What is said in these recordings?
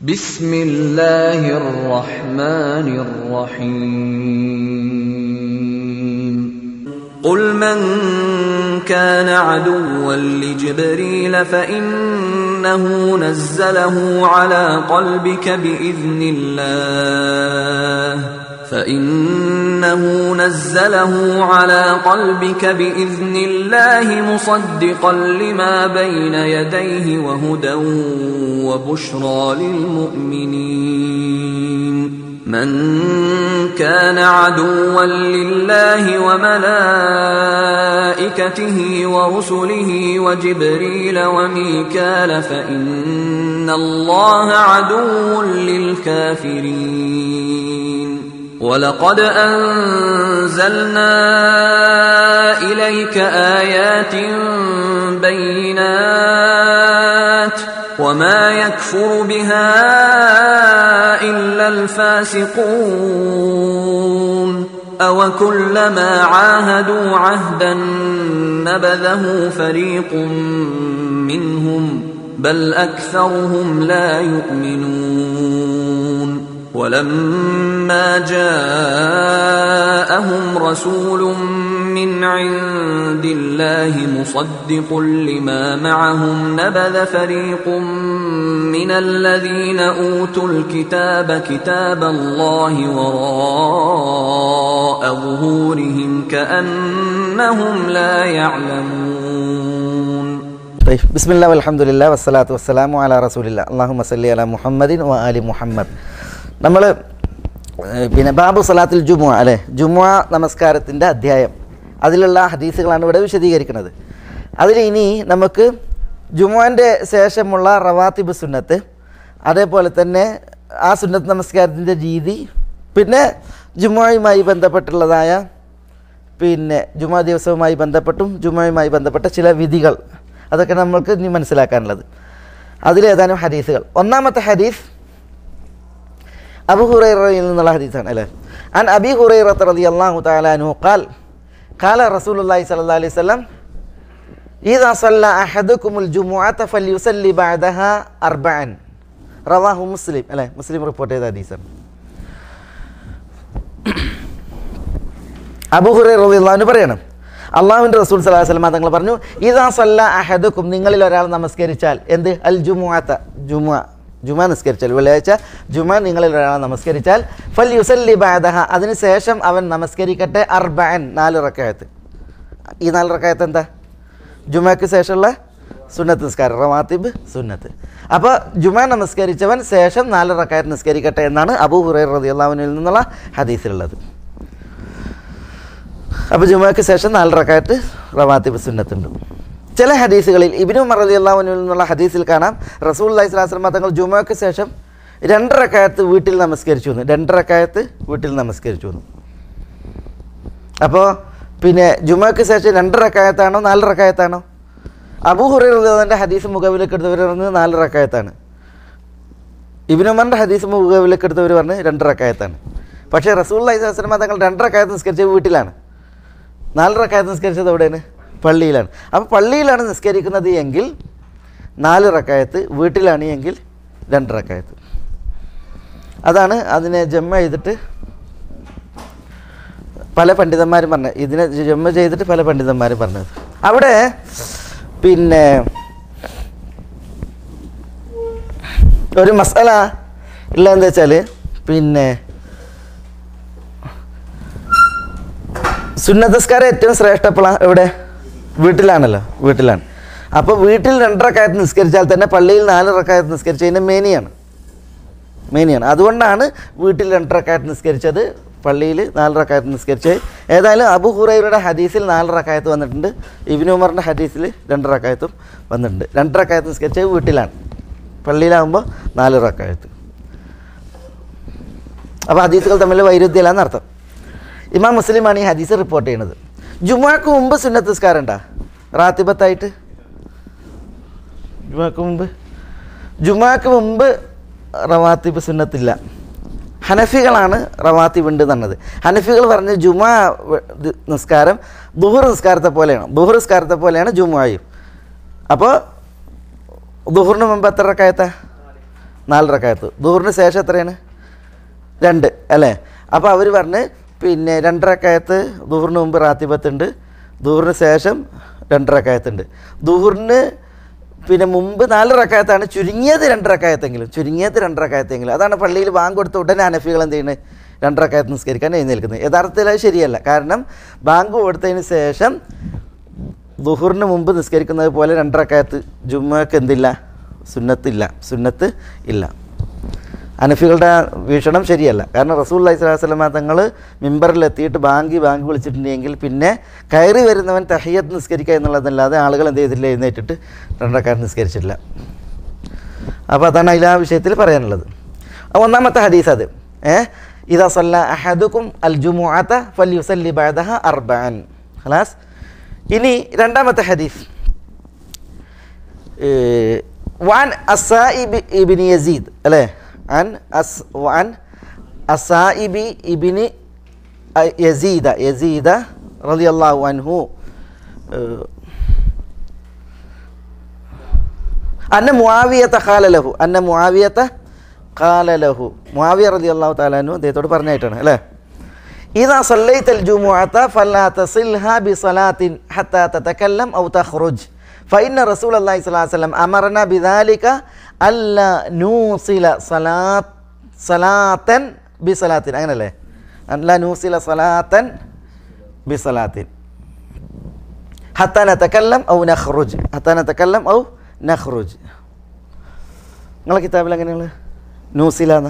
بسم الله الرحمن الرحيم قل من كان عدوا لجبريل فإنه نزله على قلبك بإذن الله فإنه نزله على قلبك بإذن الله مصدقا لما بين يديه وهدى وبشرى للمؤمنين من كان عدوا لله وملائكته ورسله وجبريل وميكال فإن الله عدو للكافرين ولقد أنزلنا إليك آيات بينات وما يكفر بها إلا الفاسقون أو كلما عاهدوا عهدا نبذه فريق منهم بل أكثرهم لا يؤمنون ولما جاءهم رسول من عند الله مصدق لما معهم نبذ فريق من الذين اوتوا الكتاب كتاب الله وراء ظهورهم كانهم لا يعلمون طيب بسم الله والحمد لله والصلاة والسلام على رسول الله اللهم صل على محمد وآل മുഹമ്മദ് നമ്മൾ പിന്നെ ബാബു സലാത്തിൽ ജുമുഅ അല്ലേ ജുമുഅ നമസ്കാരത്തിൻ്റെ അധ്യായം അതിലുള്ള ഹദീസുകളാണ് ഇവിടെ വിശദീകരിക്കുന്നത് അതിൽ ഇനി നമുക്ക് ജുമുഅൻ്റെ ശേഷമുള്ള റവാത്തിബ് സുന്നത്ത് അതേപോലെ തന്നെ ആ സുന്നത്ത് നമസ്കാരത്തിൻ്റെ രീതി പിന്നെ ജുമുഅയുമായി ബന്ധപ്പെട്ടുള്ളതായ പിന്നെ ജുമാ ദിവസവുമായി ബന്ധപ്പെട്ടും ജുമയുമായി ബന്ധപ്പെട്ട ചില വിധികൾ അതൊക്കെ നമ്മൾക്ക് ഇനി മനസ്സിലാക്കാനുള്ളത് അതിലേതാനും ഹദീസുകൾ ഒന്നാമത്തെ ഹദീസ് അബു ഹുറൈറയിൽ നിന്നുള്ള ഹദീസാണ് അല്ലേ അൻ അബി ഹുറൈറത്ത് റളിയല്ലാഹു തആല അൻഹു ഖാൽ ഖാല റസൂലുള്ളാഹി സ്വല്ലല്ലാഹി അലൈഹി വസല്ലം إذا صلى أحدكم الجمعة فليصلي بعدها أربعا റവാഹു മുസ്ലിം അല്ലേ മുസ്ലിം റിപ്പോർട്ട് ചെയ്ത ഹദീസാണ് അബു ഹുറൈറ റളിയല്ലാഹു പറയണം അള്ളാഹുവിൻ്റെ റസൂൽ സല്ലല്ലാഹു അലൈഹി വസല്ലം തങ്ങൾ പറഞ്ഞു ഇദാ സല്ല അഹദുക്കും നിങ്ങളിൽ ഒരാൾ നമസ്കരിച്ചാൽ എന്ത് അൽ ജുമുഅത്ത ജുമുഅ ജുമ നിസ്കരിച്ചാൽ വെള്ളിയാഴ്ച ജുമ നിങ്ങളിൽ ഒരാൾ നമസ്കരിച്ചാൽ ഫൽ യുസല്ലി ബാദഹ അതിനുശേഷം അവൻ നമസ്കരിക്കട്ടെ അർബഅൻ നാല് റക്കായത്ത് ഈ നാല് റക്കായത്ത് എന്താ ജുമയ്ക്ക് ശേഷമുള്ള സുന്നത്ത് നിസ്കാരം റവാത്തിബ് സുന്നത്ത് അപ്പോൾ ജുമ നമസ്കരിച്ചവൻ ശേഷം നാല് റക്കായത്ത് നിസ്കരിക്കട്ടെ എന്നാണ് അബൂ ഹുറൈർ റളിയല്ലാഹുവിൽ നിന്നുള്ള ഹദീസിലുള്ളത് അപ്പോൾ ജുമയ്ക്ക് ശേഷം നാല് റക്കായത്ത് റവാത്തിബ് സുന്നത്തുണ്ട് ചില ഹദീസുകളിൽ ഇബിനു മറലി അള്ളാഹുവിൽ നിന്നുള്ള ഹദീസിൽ കാണാം റസൂൽ അലൈഹി സ്വലാസ്ലമ തങ്ങൾ ജുമയ്ക്ക് ശേഷം രണ്ടരക്കായത്ത് വീട്ടിൽ നമസ്കരിച്ചു എന്ന് രണ്ടരക്കായത്ത് വീട്ടിൽ നമസ്കരിച്ചു എന്ന് അപ്പോൾ പിന്നെ ജുമയ്ക്ക് ശേഷം രണ്ടരക്കായത്താണോ നാല് റക്കായത്താണോ അബൂ ഹുറൈറിന്റെ ഹദീസ് മുഖവിലേക്ക് എടുത്തവർ പറഞ്ഞത് നാല് റക്കായത്താണ് ഇബിനുമറിൻ്റെ ഹദീസ് മുഖവിലേക്ക് എടുത്തവർ പറഞ്ഞ് രണ്ടരക്കായത്താണ് പക്ഷേ റസൂൽ അലൈഹി സ്വലാസ്ലമ തങ്ങൾ രണ്ടരക്കായത്ത് നിസ്കരിച്ചത് വീട്ടിലാണ് നാല് റക്കായത്ത് നിസ്കരിച്ചത് എവിടെയാണ് പള്ളിയിലാണ് അപ്പോൾ പള്ളിയിലാണ് നിസ്കരിക്കുന്നത് എങ്കിൽ നാല് റക്കായത്ത് വീട്ടിലാണ് എങ്കിൽ രണ്ട് റക്കായത്ത് അതാണ് അതിനെ ജമ്മ ചെയ്തിട്ട് പല പണ്ഡിതന്മാരും പറഞ്ഞത് ഇതിനെ ജമ്മ ചെയ്തിട്ട് പല പണ്ഡിതന്മാരും പറഞ്ഞത് അവിടെ പിന്നെ ഒരു മസാല ഉള്ള എന്താ വെച്ചാൽ പിന്നെ സുന്നതസ്കാരം ഏറ്റവും ശ്രേഷ്ഠപ്പെടാൻ എവിടെ വീട്ടിലാണല്ലോ വീട്ടിലാണ് അപ്പോൾ വീട്ടിൽ രണ്ടരക്കായത്ത് നിസ്കരിച്ചാൽ തന്നെ പള്ളിയിൽ നാല് റക്കായത്ത് നിസ്കരിച്ചതിൻ്റെ മേനിയാണ് മേനിയാണ് അതുകൊണ്ടാണ് വീട്ടിൽ രണ്ടരക്കായത്ത് നിസ്കരിച്ചത് പള്ളിയിൽ നാല് റക്കായത്ത് നിസ്കരിച്ചത് ഏതായാലും അബു ഹുറൈറയുടെ ഹദീസിൽ നാല് റക്കായത്ത് വന്നിട്ടുണ്ട് ഇബിൻ ഉമറിൻ്റെ ഹദീസിൽ രണ്ട് റക്കായത്തും വന്നിട്ടുണ്ട് രണ്ട് റക്കായത്ത് നിസ്കരിച്ചത് വീട്ടിലാണ് പള്ളിയിലാകുമ്പോൾ നാല് റക്കായത്ത് അപ്പോൾ ഹദീസുകൾ തമ്മിൽ വൈരുദ്ധ്യമില്ലാന്ന് അർത്ഥം ഇമാം മുസ്ലിമാണ് ഈ ഹദീസ് റിപ്പോർട്ട് ചെയ്യുന്നത് ജുമാക്ക് മുമ്പ് സുന്നത്ത് നിസ്കാരം ഉണ്ടാ റാത്തിബത്തായിട്ട് ജുമാക്ക് മുമ്പ് ജുമാക്ക് മുമ്പ് റവാത്തിബ് സുന്നത്തില്ല ഹനഫികളാണ് റവാത്തിബ് ഉണ്ട് എന്നുള്ളത് ഹനഫികൾ പറഞ്ഞ ജുമാ നിസ്കാരം ദുഹർ നിസ്കാരത്തെ പോലെയാണ് ദുഹർ നിസ്കാരത്തെ പോലെയാണ് ജുമായും അപ്പോൾ ദുഹറിന് മുമ്പ് എത്ര റക്കായത്താ നാല് റക്കായത്ത് ദൂറിന് ശേഷം എത്രയാണ് രണ്ട് അല്ലേ അപ്പോൾ അവർ പറഞ്ഞ് പിന്നെ രണ്ടരക്കായത്ത് ദൂറിന് മുമ്പ് റാത്തിബത്തുണ്ട് ദൂറിന് ശേഷം രണ്ടരക്കായത്തുണ്ട് ദൂറിന് പിന്നെ മുമ്പ് നാല് റക്കായത്താണ് ചുരുങ്ങിയത് രണ്ടരക്കായത്തെങ്കിലും ചുരുങ്ങിയത് രണ്ടരക്കായത്തെങ്കിലും അതാണ് പള്ളിയിൽ ബാങ്ക് കൊടുത്ത ഉടനെ അനഫികൾ എന്ത് ചെയ്യുന്നത് രണ്ടരക്കായത്ത് നിസ്കരിക്കാൻ എഴുന്നേൽക്കുന്നത് യഥാർത്ഥത്തിൽ അത് ശരിയല്ല കാരണം ബാങ്ക് കൊടുത്തതിന് ശേഷം ദുഹറിന് മുമ്പ് നിസ്കരിക്കുന്നത് പോലെ രണ്ടരക്കായത്ത് ജുമ്മക്ക് എന്തില്ല സുന്നത്തില്ല സുന്നത്ത് ഇല്ല അനഫികളുടെ വീക്ഷണം ശരിയല്ല കാരണം റസൂൽ അലൈഹി സ്വലാസ്ലമ തങ്ങൾ മിമ്പറിലെത്തിയിട്ട് ബാങ്കി ബാങ്ക് വിളിച്ചിട്ടുണ്ടെങ്കിൽ പിന്നെ കയറി വരുന്നവൻ തഹയ്യത്ത് നിസ്കരിക്കുക എന്നുള്ളതല്ലാതെ ആളുകൾ എന്ത് ചെയ്തില്ല എഴുന്നേറ്റിട്ട് രണ്ടരക്കാരൻ നിസ്കരിച്ചിട്ടില്ല അപ്പോൾ അതാണ് അതിൽ ആ വിഷയത്തിൽ പറയാനുള്ളത് അപ്പോൾ ഒന്നാമത്തെ ഹദീസ് അത് ഏ ഇതാ സല്ല അഹദുക്കും അൽ ജുമുഅത്ത ഫൽ യുസല്ലി ബഅദഹ അർബഅൻ ഖലാസ് ഇനി രണ്ടാമത്തെ ഹദീസ് ഏഹ്, വാൻ അസായിബ് ഇബിന് യസീദ് അല്ലേ അൻ അസ് വാൻ അസായിബി ഇബിന് അ- യസീദ യസീദ റളിയല്ലാഹു അൻഹു ഏഹ്, അന്ന മുആവിയത്ത ഖാല ലഹു അന്ന മുആവിയത്ത ഖാല ലഹു മുആവിയ റളിയല്ലാഹു തആല അൻഹു അദ്ദേഹത്തോട് പറഞ്ഞായിട്ടാണ് അല്ലേ إذا صليت الجمعة فلا تصلها بصلاة حتى تتكلم أو تخرج فإن رسول الله صلى الله عليه وسلم أمرنا بذلك ألا نوصل صلاة صلاة بصلاة أين له ألا نوصل صلاة بصلاة حتى نتكلم أو نخرج حتى نتكلم أو نخرج നിങ്ങളെ കിതാബിൽ എങ്ങനെയാണ് നൂസിലാന്ന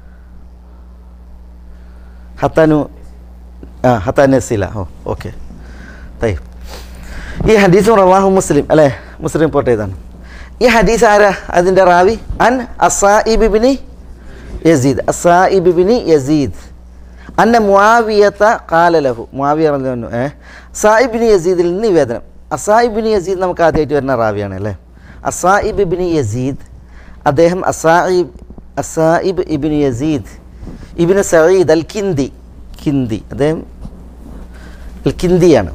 ഹത്താനു ആ ഹത്താനസില ഓ ഓക്കെ തൈ ഈ ഹദീസും റവാഹു മുസ്ലിം അല്ലേ മുസ്ലിം റിപ്പോർട്ട് ചെയ്താണ് ഈ ഹദീസ് ആരാ അതിൻ്റെ റാവി അൻ അസായിബിബിനി യസീദ് അസായിബിബിനി യസീദ് അന്ന മുആവിയത്ത കാലലഹു മുആവിയ പറഞ്ഞു ഏ സായിബിനി യസീദിൽ നിന്ന് നിവേദനം അസായിബിനി യസീദ് നമുക്ക് ആദ്യമായിട്ട് വരുന്ന റാവിയാണ് അല്ലേ അസായിബ് ഇബിനി യസീദ് അദ്ദേഹം അസായിബ് അസായിബ് ഇബിന് യസീദ് ഇബിന് സഈദ് അൽ കിന്ദി കിന്ദി അദ്ദേഹം അൽ കിന്ദിയാണ്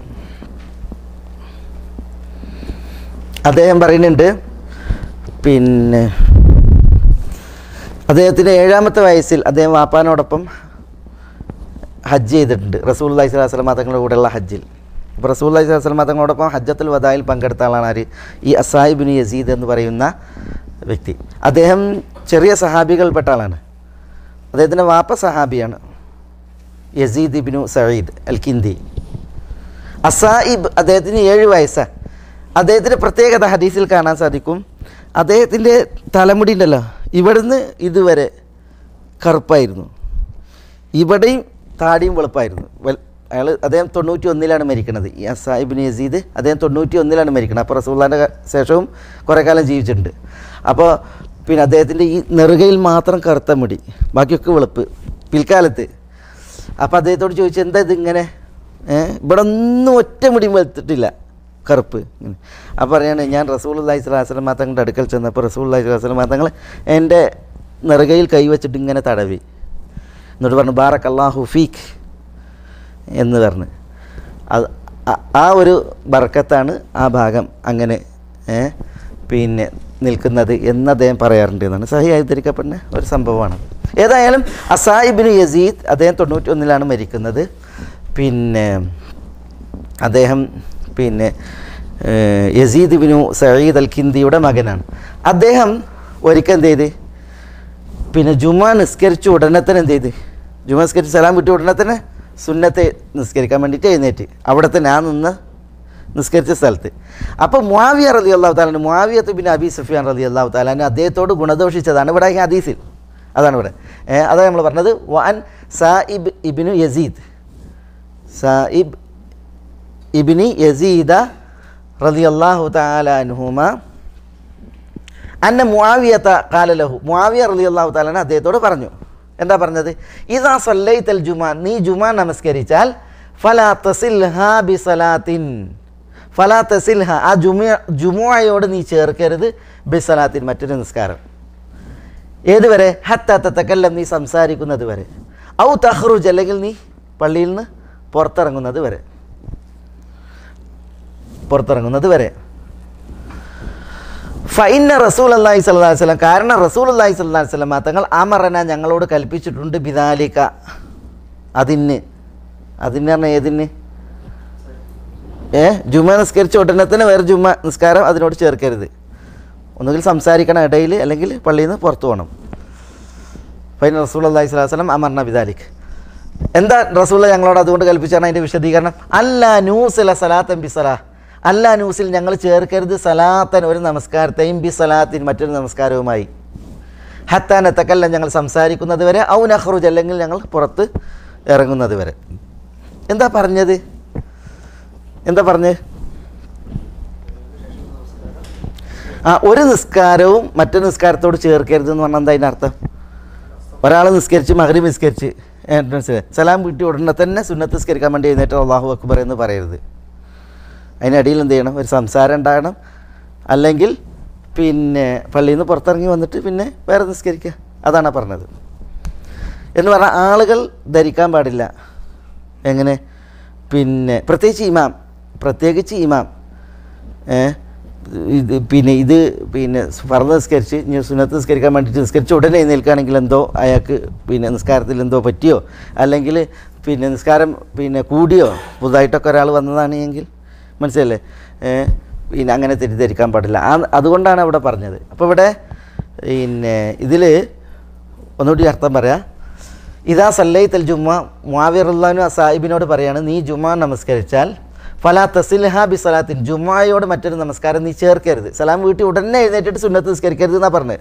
അദ്ദേഹം പറയുന്നുണ്ട് പിന്നെ അദ്ദേഹത്തിൻ്റെ ഏഴാമത്തെ വയസ്സിൽ അദ്ദേഹം വാപ്പാനോടൊപ്പം ഹജ്ജ് ചെയ്തിട്ടുണ്ട് റസൂൽ അലൈഹി സ്വലാസ്ലം തങ്ങളുടെ കൂടെയുള്ള ഹജ്ജിൽ അപ്പോൾ റസൂൽ അലൈഹി സ്വലാസ്ലം തങ്ങളോടൊപ്പം ഹജ്ജത്തുൽ വദായിൽ പങ്കെടുത്ത ആളാണ് ആര് ഈ അസായിബിന് യസീദ് എന്ന് പറയുന്ന വ്യക്തി അദ്ദേഹം ചെറിയ സഹാബികൾപ്പെട്ട ആളാണ് അദ്ദേഹത്തിൻ്റെ വാപ്പ സഹാബിയാണ് യസീദ് ഇബിനു സയ്യിദ് അൽ കിന്ദി അസായിബ് അദ്ദേഹത്തിന് ഏഴ് വയസ്സാണ് അദ്ദേഹത്തിൻ്റെ പ്രത്യേകത ഹദീസിൽ കാണാൻ സാധിക്കും അദ്ദേഹത്തിൻ്റെ തലമുടി ഉണ്ടല്ലോ ഇവിടുന്ന് ഇതുവരെ കറുപ്പായിരുന്നു ഇവിടെയും താടിയും വെളുപ്പായിരുന്നു വെൽ അയാൾ അദ്ദേഹം തൊണ്ണൂറ്റി ഒന്നിലാണ് മരിക്കുന്നത് ഈ അസാഹിബിന് യസീദ് അദ്ദേഹം തൊണ്ണൂറ്റി ഒന്നിലാണ് മരിക്കുന്നത് അപ്പോൾ റസൂള്ളാൻ്റെ ശേഷവും കുറേ കാലം ജീവിച്ചിട്ടുണ്ട് അപ്പോൾ പിന്നെ അദ്ദേഹത്തിൻ്റെ ഈ നെറുകയിൽ മാത്രം കറുത്ത മുടി ബാക്കിയൊക്കെ വെളുപ്പ് പിൽക്കാലത്ത് അപ്പോൾ അദ്ദേഹത്തോട് ചോദിച്ചു എന്താ ഇതിങ്ങനെ ഏഹ് ഇവിടെ ഒന്നും ഒറ്റ മുടിയും വെളുത്തിട്ടില്ല കറുപ്പ് ഇങ്ങനെ. അപ്പോൾ പറയാണ് ഞാൻ റസൂൽ അള്ളഹി സ്വലാസ്ലം തങ്ങളുടെ അടുക്കൽ ചെന്നപ്പോൾ റസൂൽ അള്ളഹി സ്വലാസ്ലം തങ്ങൾ എൻ്റെ നെറുകയിൽ കൈവച്ചിട്ട് ഇങ്ങനെ തടവി എന്നിട്ട് പറഞ്ഞു ബാറക് അള്ളാഹു ഫീഖ് എന്ന് പറഞ്ഞ് അത് ആ- ആ ഒരു ബർക്കത്താണ് ആ ഭാഗം അങ്ങനെ ഏ, പിന്നെ നിൽക്കുന്നത് എന്ന് അദ്ദേഹം പറയാറുണ്ട് എന്നാണ് സഹിയായി ധരിക്കപ്പെടുന്ന ഒരു സംഭവമാണ് ഏതായാലും അസായിബിന് യസീദ് അദ്ദേഹം തൊണ്ണൂറ്റി ഒന്നിലാണ് മരിക്കുന്നത് പിന്നെ അദ്ദേഹം പിന്നെ ഏഹ്, യസീദ് ബിനു സയ്യിദ് അൽ കിന്ദിയുടെ മകനാണ് അദ്ദേഹം ഒരിക്കൽ എന്ത് ചെയ്ത് പിന്നെ ജുമ നിസ്കരിച്ച ഉടനെ തന്നെ എന്ത് ചെയ്ത് ജുമ നിസ്കരിച്ച് സലാം വിട്ട ഉടനെ തന്നെ സുന്നത്തെ നിസ്കരിക്കാൻ വേണ്ടിയിട്ട് എഴുന്നേറ്റ് അവിടെ തന്നെ ആ നിന്ന് നിസ്കരിച്ച സ്ഥലത്ത് അപ്പോൾ മുആവിയ റലി അള്ളാഹു താലാന് മുആവിയത്ത് പിന്നെ അബി സുഫിയാൻ റലി അള്ളാഹു താലാന് അദ്ദേഹത്തോട് ഗുണദോഷിച്ചതാണ് ഇവിടെ ഈ ഹദീസിൽ അതാണ് ഇവിടെ ഏ, അതാണ് നമ്മൾ പറഞ്ഞത് വാൻ സായിബ് ഇബിനു യസീദ് സായിബ് ഇബിനി യസീദ റലി അള്ളാഹു താലാൻഹുമ അന്ന മുആവിയത്ത കാലലഹു മുആവിയ റലി അള്ളാഹു താലാൻ അദ്ദേഹത്തോട് പറഞ്ഞു എന്താ പറഞ്ഞത് ഇതാ സല്ലൈത്തൽ ജുമാ നീ ജുമാ നമസ്കരിച്ചാൽ ഫലാ തസിൽഹ ബി സലാത്തിൻ ഫലാ തസിൽഹ ആ ജുമ ജുമുഅയോട് നീ ചേർക്കരുത് ബി സലാത്തിൻ മറ്റൊരു നിസ്കാരം ഏതുവരെ ഹത്ത തക്കല്ലം നീ സംസാരിക്കുന്നത് വരെ ഔ തഹ്റുജ് അല്ലെങ്കിൽ നീ പള്ളിയിൽ നിന്ന് പുറത്തിറങ്ങുന്നത് വരെ പുറത്തിറങ്ങുന്നത് വരെ ഫൈന റസൂൽ അള്ളാഹി സ്വല്ലാ വസ്ലം കാരണം റസൂൽ അള്ളാഹി സ്വല്ലാ വസ്ലം തങ്ങൾ അമറന ഞങ്ങളോട് കൽപ്പിച്ചിട്ടുണ്ട് ബിദാലിക്ക അതിന് അതിന് പറഞ്ഞാൽ ഏതിന് ഏ ജുമ നിസ്കരിച്ച ഉടനെ തന്നെ വേറെ ജുമ നിസ്കാരം അതിനോട് ചേർക്കരുത് ഒന്നുകിൽ സംസാരിക്കണം ഇടയിൽ അല്ലെങ്കിൽ പള്ളിയിൽ നിന്ന് പുറത്തു പോകണം ഫൈൻ റസൂൽ അള്ളഹി സ്വലാഹു വസ്ലം അമർണ ബിദാലിക് എന്താ റസൂള്ള ഞങ്ങളോട് അതുകൊണ്ട് കൽപ്പിച്ചാണ് അതിൻ്റെ വിശദീകരണം അല്ല ന്യൂസില സലാത്തൻ ബി സലാ അല്ല ന്യൂസിൽ ഞങ്ങൾ ചേർക്കരുത് സലാത്തൻ ഒരു നമസ്കാരത്തെയും ബി സലാത്തിൻ മറ്റൊരു നമസ്കാരവുമായി ഹത്താൻ എത്തക്കല്ല ഞങ്ങൾ സംസാരിക്കുന്നത് വരെ ഔ നഹ്റുജ് അല്ലെങ്കിൽ ഞങ്ങൾ പുറത്ത് ഇറങ്ങുന്നത് വരെ എന്താ പറഞ്ഞത് എന്താ പറഞ്ഞത് ആ ഒരു നിസ്കാരവും മറ്റൊരു നിസ്കാരത്തോട് ചേർക്കരുത് എന്ന് പറഞ്ഞാൽ എന്താ അതിൻ്റെ അർത്ഥം ഒരാൾ നിസ്കരിച്ച് മകരീബ് നിസ്കരിച്ച് എൻട്രൻസ് സലാം കിട്ടി ഉടനെ തന്നെ സുന്നത്ത് നിസ്കരിക്കാൻ വേണ്ടി എഴുന്നേറ്റ് അള്ളാഹു അക്ബർ എന്ന് പറയരുത് അതിനിടയിൽ എന്ത് ചെയ്യണം ഒരു സംസാരം ഉണ്ടാകണം അല്ലെങ്കിൽ പിന്നെ പള്ളിയിൽ നിന്ന് പുറത്തിറങ്ങി വന്നിട്ട് പിന്നെ വേറെ നിസ്കരിക്കുക അതാണ് പറഞ്ഞത് എന്ന് പറഞ്ഞാൽ ആളുകൾ ധരിക്കാൻ പാടില്ല എങ്ങനെ പിന്നെ പ്രത്യേകിച്ച് ഇമാം പ്രത്യേകിച്ച് ഇമാം ഏ, ഇത് പിന്നെ ഇത് പിന്നെ ഫർദ നിസ്കരിച്ച് ഇനി സുന്നത്ത് നിസ്കരിക്കാൻ വേണ്ടിയിട്ട് നിസ്കരിച്ച് ഉടനെ എഴുന്നേൽക്കുകയാണെങ്കിൽ എന്തോ അയാൾക്ക് പിന്നെ നിസ്കാരത്തിൽ എന്തോ പറ്റിയോ അല്ലെങ്കിൽ പിന്നെ നിസ്കാരം പിന്നെ കൂടിയോ പുതുതായിട്ടൊക്കെ ഒരാൾ വന്നതാണ് എങ്കിൽ മനസ്സിലല്ലേ ഏ, പിന്നെ അങ്ങനെ തെറ്റിദ്ധരിക്കാൻ പാടില്ല ആ അതുകൊണ്ടാണ് അവിടെ പറഞ്ഞത് അപ്പോൾ ഇവിടെ പിന്നെ ഇതിൽ ഒന്നുകൂടി അർത്ഥം പറയാം ഇതാ സല്ലൈത്തൽ ജുമ്മ മുവിറുല്ലാനു സാഹിബിനോട് പറയാണ് നീ ജുമ്മ നമസ്കരിച്ചാൽ ഫലാ തസിൽഹ ബി സലാത്തിൻ ജുമ്മയോട് മറ്റൊരു നമസ്കാരം നീ ചേർക്കരുത് സലാം വീട്ടിൽ ഉടനെ എഴുന്നേറ്റിട്ട് സുന്നത്ത് നിസ്കരിക്കരുത് എന്നാണ് പറഞ്ഞത്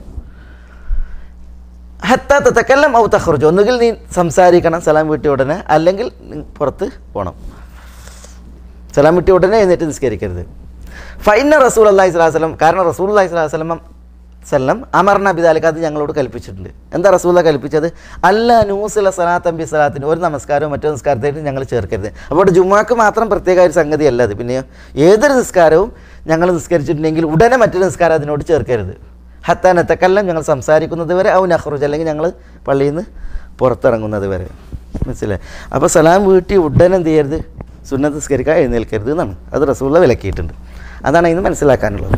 ഹത്ത തക്കല്ലം ഔ തഹ്റുജ് ഒന്നുകിൽ നീ സംസാരിക്കണം സലാം വീട്ടിൽ ഉടനെ അല്ലെങ്കിൽ നീ പുറത്ത് പോകണം സലാം വീട്ടിൽ ഉടനെ എഴുന്നേറ്റ് നിസ്കരിക്കരുത് ഫൈന റസൂൽ അള്ളാഹി സ്വലാഹു വസ്ലം കാരണം റസൂൽ അള്ളാഹി സ്വലാഹു വസ്ലം സല്ലം അമർന ബിദാലിക്ക് അത് ഞങ്ങളോട് കൽപ്പിച്ചിട്ടുണ്ട് എന്താ റസൂല കൽപ്പിച്ചത് അല്ല നൂസില സലാത്തം ബി സലാത്തിന് ഒരു നമസ്കാരവും മറ്റൊരു നിസ്കാരത്തായിട്ട് ഞങ്ങൾ ചേർക്കരുത് അപ്പോൾ ഇവിടെ ജുമാക്ക് മാത്രം പ്രത്യേക ഒരു സംഗതി അല്ല അത് പിന്നെ ഏതൊരു നിസ്കാരവും ഞങ്ങൾ നിസ്കരിച്ചിട്ടുണ്ടെങ്കിൽ ഉടനെ മറ്റൊരു നിസ്കാരം അതിനോട് ചേർക്കരുത് ഹത്താനത്തക്കെല്ലാം ഞങ്ങൾ സംസാരിക്കുന്നത് വരെ ഔ നഹ്റുജ് അല്ലെങ്കിൽ ഞങ്ങൾ പള്ളിയിൽ നിന്ന് പുറത്തിറങ്ങുന്നത് വരെ മനസ്സിലായി അപ്പോൾ സലാം വീട്ടി ഉടനെ എന്ത് ചെയ്യരുത് സുന്നത്ത് നിസ്കരിക്കാൻ എഴുന്നേൽക്കരുത് എന്നാണ് അത് റസൂള്ള വിലക്കിയിട്ടുണ്ട് അതാണ് അതിന് മനസ്സിലാക്കാനുള്ളത്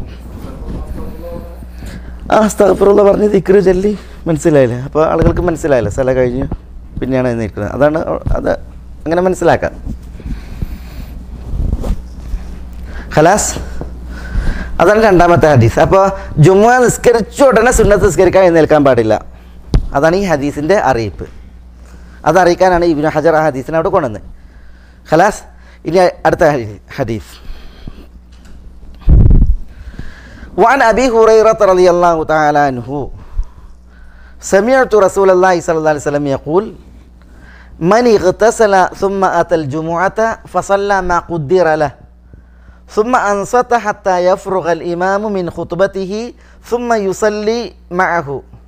ആ സ്തഫറുള്ള പറഞ്ഞ് ദിക്റ് ചൊല്ലി മനസ്സിലായില്ലേ അപ്പോൾ ആളുകൾക്ക് മനസ്സിലായില്ലേ സ്ഥലം കഴിഞ്ഞ് പിന്നെയാണ് എഴുന്നേൽക്കുന്നത് അതാണ് അത് അങ്ങനെ മനസ്സിലാക്കാം ഖലാസ് അതാണ് രണ്ടാമത്തെ ഹദീസ് അപ്പോൾ ജുമുഅ നിസ്കരിച്ച ഉടനെ സുന്നത്ത് നിസ്കരിക്കാൻ എഴുന്നേൽക്കാൻ പാടില്ല അതാണ് ഈ ഹദീസിൻ്റെ അറിയിപ്പ് അത് അറിയിക്കാനാണ് ഇബിന് ഹജർ ആ ഹദീസിനെ അവിടെ കൊണ്ടുവന്നത് ഖലാസ് ഇനി അടുത്ത ഹദീ- ഹദീസ് وعن أبي هريرة رضي الله تعالى عنه سمعت رسول الله صلى الله عليه وسلم يقول من اغتسل ثم أتى الجمعة فصلى ما قدر له ثم أنصت حتى يفرغ الإمام من خطبته ثم يصلي معه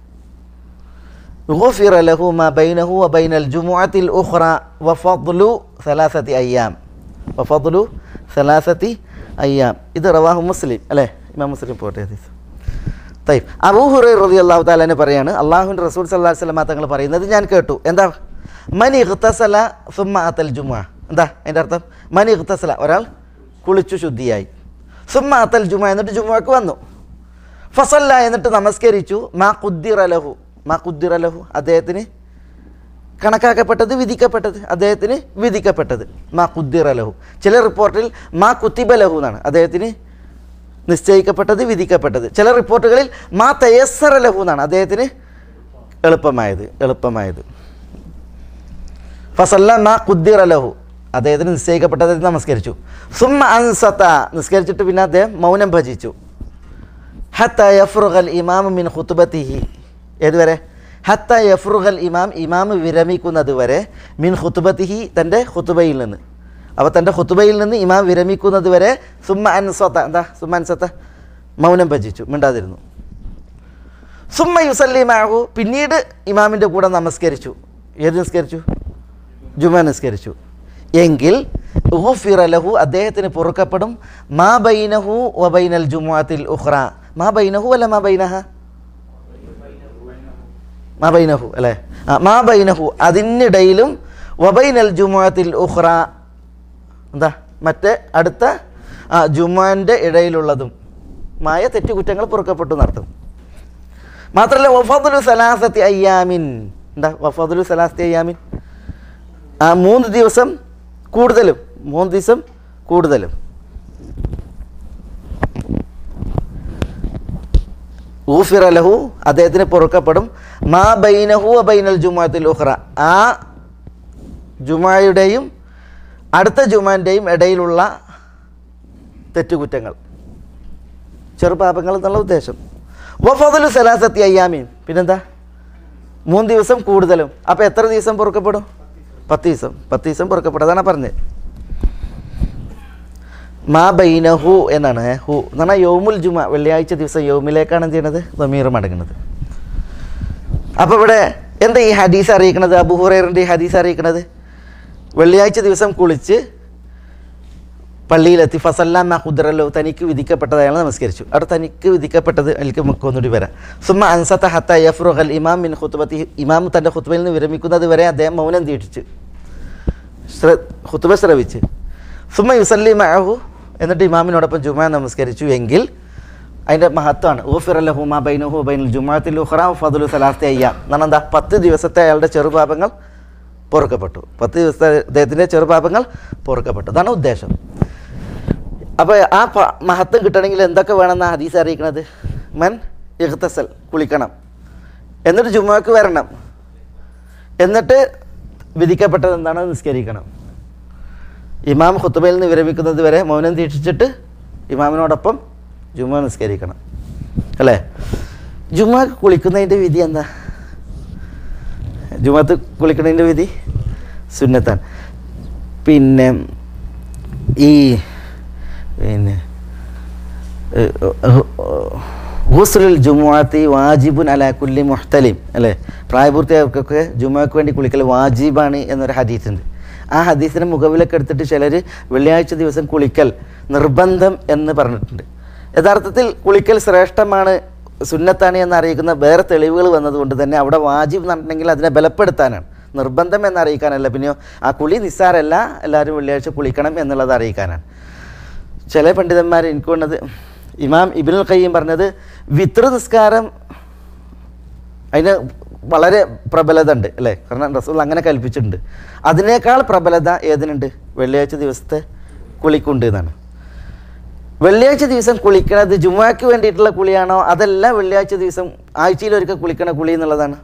غفر له ما بينه وبين الجمعة الأخرى وفضل ثلاثة أيام وفضل ثلاثة أيام إذا رواه مسلم അല്ലേ ഇമാം മുസ്ലിം പോട്ടെ ഹദീസ് തൈബ് അബൂ ഹുറൈ റതി അള്ളാഹു താലാനെ പറയാണ് അള്ളാഹുവിൻ്റെ റസൂൽ സല്ലാ വസ്ലമ തങ്ങൾ പറയുന്നത് ഞാൻ കേട്ടു എന്താ മനി ഇഖ്തസല സുമ്മ അത്തൽ ജുമ എന്താ അതിൻ്റെ അർത്ഥം മനി ഇഖ്തസല ഒരാൾ കുളിച്ചു ശുദ്ധിയായി സുമ്മ അത്തൽ ജുമ എന്നിട്ട് ജുമക്ക് വന്നു ഫസല്ല എന്നിട്ട് നമസ്കരിച്ചു മാ കുദ്ദിർ അലഹു മാ കുദ്ദിർ അലഹു അദ്ദേഹത്തിന് കണക്കാക്കപ്പെട്ടത് വിധിക്കപ്പെട്ടത് അദ്ദേഹത്തിന് വിധിക്കപ്പെട്ടത് മാ കുദ്ദിർ അലഹു ചില റിപ്പോർട്ടിൽ മാ കുത്തിബ ലഹു എന്നാണ് അദ്ദേഹത്തിന് നിശ്ചയിക്കപ്പെട്ടത് വിധിക്കപ്പെട്ടത് ചില റിപ്പോർട്ടുകളിൽ മാ തയസ്സറ ലഹു എന്നാണ് അദ്ദേഹത്തിന് എളുപ്പമായത് എളുപ്പമായത് ഫസല്ല മാ കുദ്ദിർ അലഹു അദ്ദേഹത്തിന് നിശ്ചയിക്കപ്പെട്ടത് നമസ്കരിച്ചു സുമ്മ അൻസത്ത നിസ്കരിച്ചിട്ട് പിന്നെ അദ്ദേഹം മൗനം ഭജിച്ചു ഹത്ത യഫ്രുഖൽ ഇമാം മിൻ ഖുത്തുബത്തിഹി ഏതുവരെ ഹത്ത യഫ്രുഖൽ ഇമാം ഇമാം വിരമിക്കുന്നത് വരെ മിൻ ഖുത്തുബത്തിഹി തൻ്റെ ഖുത്തുബയിൽ നിന്ന് അപ്പോൾ തൻ്റെ ഖുത്തുബയിൽ നിന്ന് ഇമാം വിരമിക്കുന്നത് വരെ സുമ്മ അൻസത്ത എന്താ സുമ്മ അൻസത്ത മൗനം ഭജിച്ചു മിണ്ടാതിരുന്നു സുമ്മ യുസല്ലി മാഹു പിന്നീട് ഇമാമിൻ്റെ കൂടെ നമസ്കരിച്ചു ഏത് നിസ്കരിച്ചു ജുമ നിസ്കരിച്ചു എങ്കിൽ ഉഹുഫിറ ലഹു അദ്ദേഹത്തിന് പൊറുക്കപ്പെടും മാ ബൈനഹു വബൈനൽ ജുമുഅത്തിൽ ഉഖ്റ മാ ബൈനഹു അല്ല മാ ബൈനഹ മാ ബൈനഹു അല്ലേ ആ മാ ബൈനഹു അതിനിടയിലും വബൈനൽ ജുമുഅത്തിൽ ഉഖ്റ എന്താ മറ്റേ അടുത്ത ആ ജുമാൻ്റെ ഇടയിലുള്ളതും മായ തെറ്റുകുറ്റങ്ങൾ പൊറുക്കപ്പെട്ടു എന്നർത്ഥം മാത്രമല്ല വഫദുലു സലാസത്തി അയ്യാമിൻ എന്താ വഫദുലു സലാസത്തി അയ്യാമിൻ ആ മൂന്ന് ദിവസം കൂടുതലും മൂന്ന് ദിവസം കൂടുതലും ഊഫിറ ലഹു അദ്ദേഹത്തിന് പൊറുക്കപ്പെടും മാ ബൈനഹു ബൈനൽ ജുമാത്തിൽ ഉഹ്റ ആ ജുമായുടെയും അടുത്ത ജുമാൻ്റെയും ഇടയിലുള്ള തെറ്റുകുറ്റങ്ങൾ ചെറുപാപങ്ങൾ എന്നുള്ള ഉദ്ദേശം വഫദുലു സലാസത്തി അയ്യാമീൻ പിന്നെന്താ മൂന്ന് ദിവസം കൂടുതലും അപ്പോൾ എത്ര ദിവസം പൊറുക്കപ്പെടും പത്ത് ദിവസം പത്ത് ദിവസം പൊറുക്കപ്പെടും അതാണ് പറഞ്ഞത് മാ ബൈനഹു എന്നാണ് ഏ, ഹു എന്ന് പറഞ്ഞാൽ യോമുൽ ജുമ വെള്ളിയാഴ്ച ദിവസം യോമിലേക്കാണ് എന്ത് ചെയ്യണത് ദമീർ മടങ്ങുന്നത് അപ്പോൾ ഇവിടെ എന്താ ഈ ഹദീസ് അറിയിക്കണത് അബുഹുറേറിൻ്റെ ഈ ഹദീസ് അറിയിക്കണത് വെള്ളിയാഴ്ച ദിവസം കുളിച്ച് പള്ളിയിലെത്തി ഫസല്ലാമ ഖുദ്റല്ലോ തനിക്ക് വിധിക്കപ്പെട്ടത് അയാൾ നമസ്കരിച്ചു അവിടെ തനിക്ക് വിധിക്കപ്പെട്ടത് അതിലേക്ക് നമുക്ക് ഒന്നുകൂടി വരാം സുമ അൻസത്ത ഹത്ത യഫ്രുഹൽ ഇമാം മിൻ ഖുത്ബത്തി ഇമാം തൻ്റെ ഖുത്ബയിൽ നിന്ന് വിരമിക്കുന്നത് വരെ അദ്ദേഹം മൗനം ദീക്ഷിച്ചു ശ്ര ഖുത്ബ ശ്രവിച്ച് സുമ യുസല്ലി മഅഹു എന്നിട്ട് ഇമാമിനോടൊപ്പം ജുമാ നമസ്കരിച്ചു എങ്കിൽ അതിൻ്റെ മഹത്വമാണ് ഊഫിറല്ലഹു മാ ബൈനഹു ബൈനുൽ ജുമാത്തിൽ ഉഹ്റ ഫതുലു സലാസ്തി അയ്യാം എന്നാണ് എന്താ പത്ത് ദിവസത്തെ അയാളുടെ ചെറുപാപങ്ങൾ പൊറുക്കപ്പെട്ടു പത്ത് ദിവസത്തെ അദ്ദേഹത്തിൻ്റെ ചെറുപാപങ്ങൾ പൊറുക്കപ്പെട്ടു അതാണ് ഉദ്ദേശം അപ്പോൾ ആ പ- മഹത്വം കിട്ടണമെങ്കിൽ എന്തൊക്കെ വേണമെന്നാണ് ഹദീസ് അറിയിക്കണത് മൻ ഇഖ്തസൽ കുളിക്കണം എന്നിട്ട് ജുമാക്ക് വരണം എന്നിട്ട് വിധിക്കപ്പെട്ടത് എന്താണ് നിസ്കരിക്കണം ഇമാം ഖുത്തുബയിൽ നിന്ന് വിരമിക്കുന്നത് വരെ മൗനം ദീക്ഷിച്ചിട്ട് ഇമാമിനോടൊപ്പം ജുമ നിസ്കരിക്കണം അല്ലേ ജുമാക്ക് കുളിക്കുന്നതിൻ്റെ വിധി എന്താ ജുമാത്ത് കുളിക്കുന്നതിൻ്റെ വിധി സുന്നത്താണ് പിന്നെ ഈ പിന്നെ ഹുസ്ലുൽ ജുമുഅത്തി വാജിബുൻ അല കുല്ലി മുഹ്തലിം അല്ലേ പ്രായപൂർത്തിയായവർക്കൊക്കെ ജുമുഅക്ക് വേണ്ടി കുളിക്കൽ വാജിബാണ് എന്നൊരു ഹദീസ് ഉണ്ട് ആ ഹദീസിനെ മുഖവിലൊക്കെ എടുത്തിട്ട് ചിലർ വെള്ളിയാഴ്ച ദിവസം കുളിക്കൽ നിർബന്ധം എന്ന് പറഞ്ഞിട്ടുണ്ട് യഥാർത്ഥത്തിൽ കുളിക്കൽ ശ്രേഷ്ഠമാണ് സുന്നത്താണ് എന്ന് അറിയിക്കുന്ന വേറെ തെളിവുകൾ വന്നതുകൊണ്ട് തന്നെ അവിടെ വാജിബ് എന്ന് പറഞ്ഞിട്ടുണ്ടെങ്കിൽ അതിനെ ബലപ്പെടുത്താനാണ് നിർബന്ധം എന്ന് അറിയിക്കാനല്ല പിന്നെയോ ആ കുളി നിസ്സാരമല്ല എല്ലാവരും വെള്ളിയാഴ്ച കുളിക്കണം എന്നുള്ളത് അറിയിക്കാനാണ് ചില പണ്ഡിതന്മാർ എനിക്ക് വേണ്ടത് ഇമാം ഇബിനുൽ ഖയ്യം പറഞ്ഞത് വിത്ര നിസ്കാരം അതിന് വളരെ പ്രബലത ഉണ്ട് അല്ലേ കാരണം റസൂൽ അങ്ങനെ കൽപ്പിച്ചിട്ടുണ്ട് അതിനേക്കാൾ പ്രബലത ഏതിനുണ്ട് വെള്ളിയാഴ്ച ദിവസത്തെ കുളിക്കുണ്ട് എന്നാണ് വെള്ളിയാഴ്ച ദിവസം കുളിക്കണത് ജുമാക്ക് വേണ്ടിയിട്ടുള്ള കുളിയാണോ അതല്ല വെള്ളിയാഴ്ച ദിവസം ആഴ്ചയിൽ ഒരിക്കൽ കുളിക്കണ കുളി എന്നുള്ളതാണ്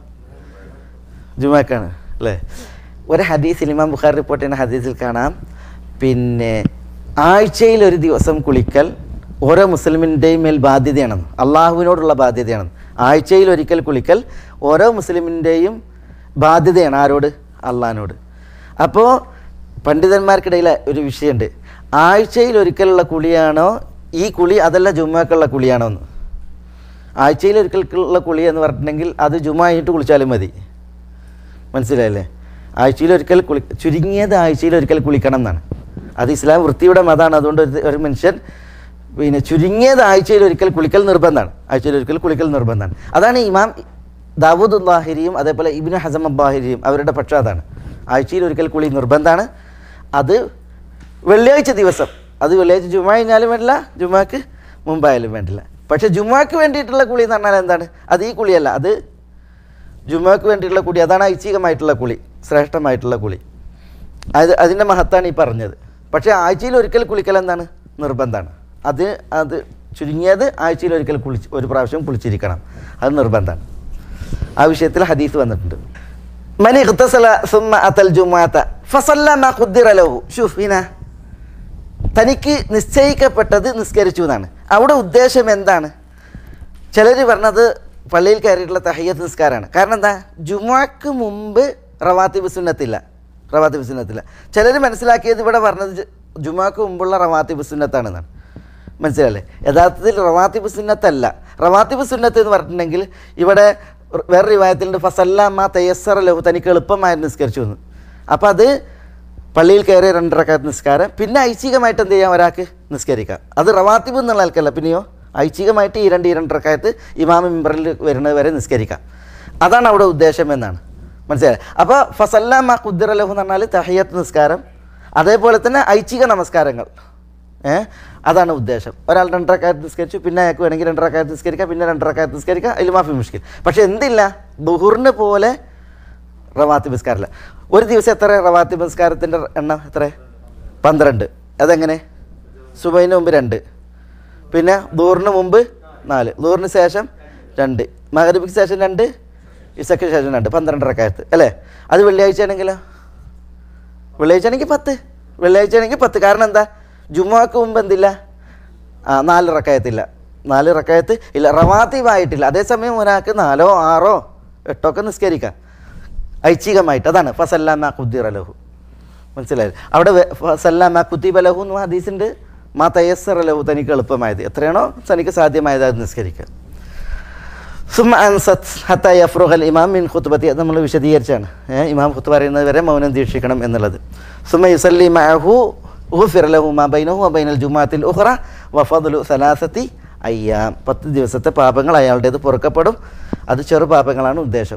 ജുമാക്കാണ് അല്ലേ ഒരു ഹദീസിൽ ഇമാം ബുഖാർ റിപ്പോർട്ട് ചെയ്യുന്ന ഹദീസിൽ കാണാം പിന്നെ ആഴ്ചയിൽ ഒരു ദിവസം കുളിക്കൽ ഓരോ മുസ്ലിമിൻ്റെയും മേൽ ബാധ്യതയാണെന്ന് അള്ളാഹുവിനോടുള്ള ബാധ്യതയാണെന്ന് ആഴ്ചയിൽ ഒരിക്കൽ കുളിക്കൽ ഓരോ മുസ്ലിമിൻ്റെയും ബാധ്യതയാണ് ആരോട് അള്ളാഹിനോട് അപ്പോൾ പണ്ഡിതന്മാർക്കിടയിൽ ഒരു വിഷയമുണ്ട് ആഴ്ചയിൽ ഒരിക്കലുള്ള കുളിയാണോ ഈ കുളി അതല്ല ജുമാക്കുള്ള കുളിയാണോ എന്ന് ആഴ്ചയിൽ ഒരിക്കലുള്ള കുളി എന്ന് പറഞ്ഞിട്ടുണ്ടെങ്കിൽ അത് ജുമ കഴിഞ്ഞിട്ട് കുളിച്ചാലും മതി മനസ്സിലായില്ലേ ആഴ്ചയിൽ ഒരിക്കൽ കുളി ചുരുങ്ങിയത് ആഴ്ചയിൽ ഒരിക്കൽ കുളിക്കണം എന്നാണ് അത് ഇസ്ലാം വൃത്തിയുടെ മതമാണ് അതുകൊണ്ട് ഒരു ഒരു മനുഷ്യൻ പിന്നെ ചുരുങ്ങിയത് ആഴ്ചയിൽ ഒരിക്കൽ കുളിക്കൽ നിർബന്ധമാണ് ആഴ്ചയിൽ ഒരിക്കൽ കുളിക്കൽ നിർബന്ധമാണ് അതാണ് ഇമാം ദാവൂദ് ഉല്ലാഹിരിയും അതേപോലെ ഇബിന് ഹസം അബ്ബാഹിരിയും അവരുടെ പക്ഷം അതാണ് ആഴ്ചയിൽ ഒരിക്കൽ കുളി നിർബന്ധമാണ് അത് വെള്ളിയാഴ്ച ദിവസം അത് വെള്ളിയാഴ്ച ജുമ കഴിഞ്ഞാലും വേണ്ടില്ല ജുമാക്ക് മുമ്പായാലും വേണ്ടില്ല പക്ഷേ ജുമാക്ക് വേണ്ടിയിട്ടുള്ള കുളി എന്ന് പറഞ്ഞാൽ എന്താണ് അത് ഈ കുളിയല്ല അത് ജുമക്ക് വേണ്ടിയിട്ടുള്ള കുളി അതാണ് ഐച്ഛികമായിട്ടുള്ള കുളി ശ്രേഷ്ഠമായിട്ടുള്ള കുളി അത് അതിൻ്റെ മഹത്താണ് ഈ പറഞ്ഞത് പക്ഷേ ആഴ്ചയിൽ ഒരിക്കൽ കുളിക്കൽ എന്താണ് നിർബന്ധമാണ് അത് അത് ചുരുങ്ങിയത് ആഴ്ചയിൽ ഒരിക്കൽ കുളിച്ച് ഒരു പ്രാവശ്യം കുളിച്ചിരിക്കണം അത് നിർബന്ധമാണ് ആ വിഷയത്തിൽ ഹദീസ് വന്നിട്ടുണ്ട് മനി ഇഖ്തസല സുമ്മ അതൽ ജുമാത്ത ഫസല്ല മാ ഖുദ്ദിറ ലഹു ഷൂഫ് ഹീന തനിക്ക് നിശ്ചയിക്കപ്പെട്ടത് നിസ്കരിച്ചു എന്നാണ് അവിടെ ഉദ്ദേശം എന്താണ് ചിലർ പറഞ്ഞത് പള്ളിയിൽ കയറിയിട്ടുള്ള തഹയ്യത്ത് നിസ്കാരമാണ് കാരണം എന്താ ജുമാക്ക് മുമ്പ് റവാത്തിബ് സുന്നത്തില്ല റവാത്തിബ് സുന്നത്തില്ല ചിലർ മനസ്സിലാക്കിയത് ഇവിടെ പറഞ്ഞത് ജു- ജുമാക്ക് മുമ്പുള്ള റവാത്തിബ് സുന്നത്താണെന്നാണ് മനസ്സിലല്ലേ യഥാർത്ഥത്തിൽ റവാത്തിബ് സുന്നത്തല്ല റവാത്തിബ് സുന്നത്ത് എന്ന് പറഞ്ഞിട്ടുണ്ടെങ്കിൽ ഇവിടെ വേറെ റിവായത്തിലുണ്ട് ഫസല്ലാമ തയ്യസറ ലഹു തനിക്ക് എളുപ്പമായി നിസ്കരിച്ചു എന്ന് അപ്പോൾ അത് പള്ളിയിൽ കയറി രണ്ടരക്കാലത്ത് നിസ്കാരം പിന്നെ ഐച്ഛികമായിട്ട് എന്ത് ചെയ്യാം ഒരാൾക്ക് നിസ്കരിക്കാം അത് റവാത്തിബ് എന്നുള്ള ആൾക്കല്ല പിന്നെയോ ഐച്ഛികമായിട്ട് ഈ രണ്ട് ഈ രണ്ടരക്കാലത്ത് ഇമാമ മെമ്പറിൽ വരുന്നത് വരെ നിസ്കരിക്കാം അതാണ് അവിടെ ഉദ്ദേശം എന്നാണ് മനസ്സിലായി അപ്പോൾ ഫസല്ലാമ ഖുദ്ദിറ ലഹു എന്ന് പറഞ്ഞാൽ തഹയ്യത്ത് നിസ്കാരം അതേപോലെ തന്നെ ഐച്ഛിക നമസ്കാരങ്ങൾ ഏ അതാണ് ഉദ്ദേശം ഒരാൾ രണ്ടരക്കാലത്ത് നിസ്കരിച്ചു പിന്നെ അയാൾക്ക് വേണമെങ്കിൽ രണ്ടരക്കാലത്ത് നിസ്കരിക്കാം പിന്നെ രണ്ടരക്കാലത്ത് നിസ്കരിക്കാം അതിൽ മാഫി മുഷ്കിൽ പക്ഷെ എന്തില്ല ബുഹുറിന് പോലെ റവാത്തി നിസ്കാരമില്ല ഒരു ദിവസം എത്ര റവാത്തി നിസ്കാരത്തിൻ്റെ എണ്ണം എത്ര പന്ത്രണ്ട് അതെങ്ങനെ സുബൈന് മുമ്പ് രണ്ട് പിന്നെ ദൂറിന് മുമ്പ് നാല് ദൂറിന് ശേഷം രണ്ട് മകരബിക്ക് ശേഷം രണ്ട് ഇസക്ക് ശേഷം രണ്ട് പന്ത്രണ്ട് റക്കായത്ത് അല്ലേ അത് വെള്ളിയാഴ്ച ആണെങ്കിലോ വെള്ളിയാഴ്ച ആണെങ്കിൽ പത്ത് വെള്ളിയാഴ്ച ആണെങ്കിൽ പത്ത് കാരണം എന്താ ജുമാക്ക് മുമ്പ് എന്തില്ല ആ നാല് റക്കായത്തില്ല നാല് റക്കായത്ത് ഇല്ല റവാത്തീവായിട്ടില്ല അതേസമയം ഒരാൾക്ക് നാലോ ആറോ എട്ടോ ഒക്കെ നിസ്കരിക്കാം ഐച്ഛികമായിട്ട് അതാണ് ഫസല്ലാമ കുദ്ദീർ അലഹു മനസ്സിലായത് അവിടെ വെ- ഫസല്ലാമ കുത്തീബ് അലഹു എന്ന് ഹദീസിൻ്റെ മാ തയസ്സർ അലഹു തനിക്ക് എളുപ്പമായത് എത്രയാണോ തനിക്ക് സാധ്യമായത് അത് നിസ്കരിക്കുക സുമ അൻസത്ത് ഹത്ത യഫ്രുഹൽ ഇമാം മിൻ ഖുത്ബത്തി അത് നമ്മൾ വിശദീകരിച്ചാണ് ഏ, ഇമാം ഖുത്ത് പറയുന്നത് വരെ മൗനം ദീക്ഷിക്കണം എന്നുള്ളത് സുമ യുസല്ലി മഅഹു ഉഗ്ഫിറ ലഹു മാ ബൈനഹു വ ബൈനൽ ജുമാത്തിൽ ഉഖ്റ വഫദ്ലു സലാസത്തി അയ്യാം പത്ത് ദിവസത്തെ പാപങ്ങൾ അയാളുടേത് പൊറുക്കപ്പെടും അത് ചെറു പാപങ്ങളാണ് ഉദ്ദേശം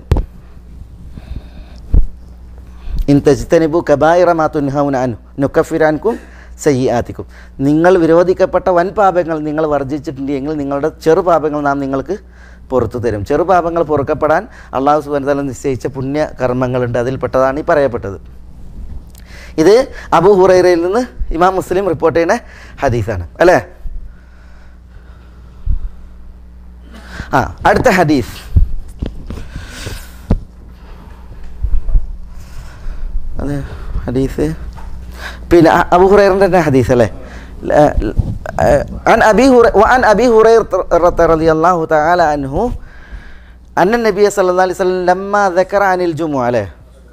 ഇൻ തജ്തനിബു കബായിറ മാ തുൻഹൗന അൻഹു നുക്കഫിറാൻകും സയ്യാത്തിക്കും നിങ്ങൾ വിരോധിക്കപ്പെട്ട വൻ പാപങ്ങൾ നിങ്ങൾ വർജിച്ചിട്ടുണ്ടെങ്കിൽ നിങ്ങളുടെ ചെറു പാപങ്ങൾ നാം നിങ്ങൾക്ക് പുറത്തു തരും ചെറു പാപങ്ങൾ പൊറുക്കപ്പെടാൻ അള്ളാഹു സുബാന നിശ്ചയിച്ച പുണ്യ കർമ്മങ്ങളുണ്ട് അതിൽപ്പെട്ടതാണ് ഈ പറയപ്പെട്ടത് ഇത് അബു ഹുറൈറയിൽ നിന്ന് ഇമാം മുസ്ലിം റിപ്പോർട്ട് ചെയ്യുന്ന ഹദീസാണ് അല്ലേ ആ അടുത്ത ഹദീസ് അത് ഹദീസ് പിന്നെ അ- അബു ഹുറൈറിൻ്റെ തന്നെ ഹദീസ് അല്ലേ ല- ല- عن أبي هريرة وعن أبي هريرة رضي الله تعالى عنه أن النبي صلى الله عليه وسلم لما ذكر عن الجمعة عليه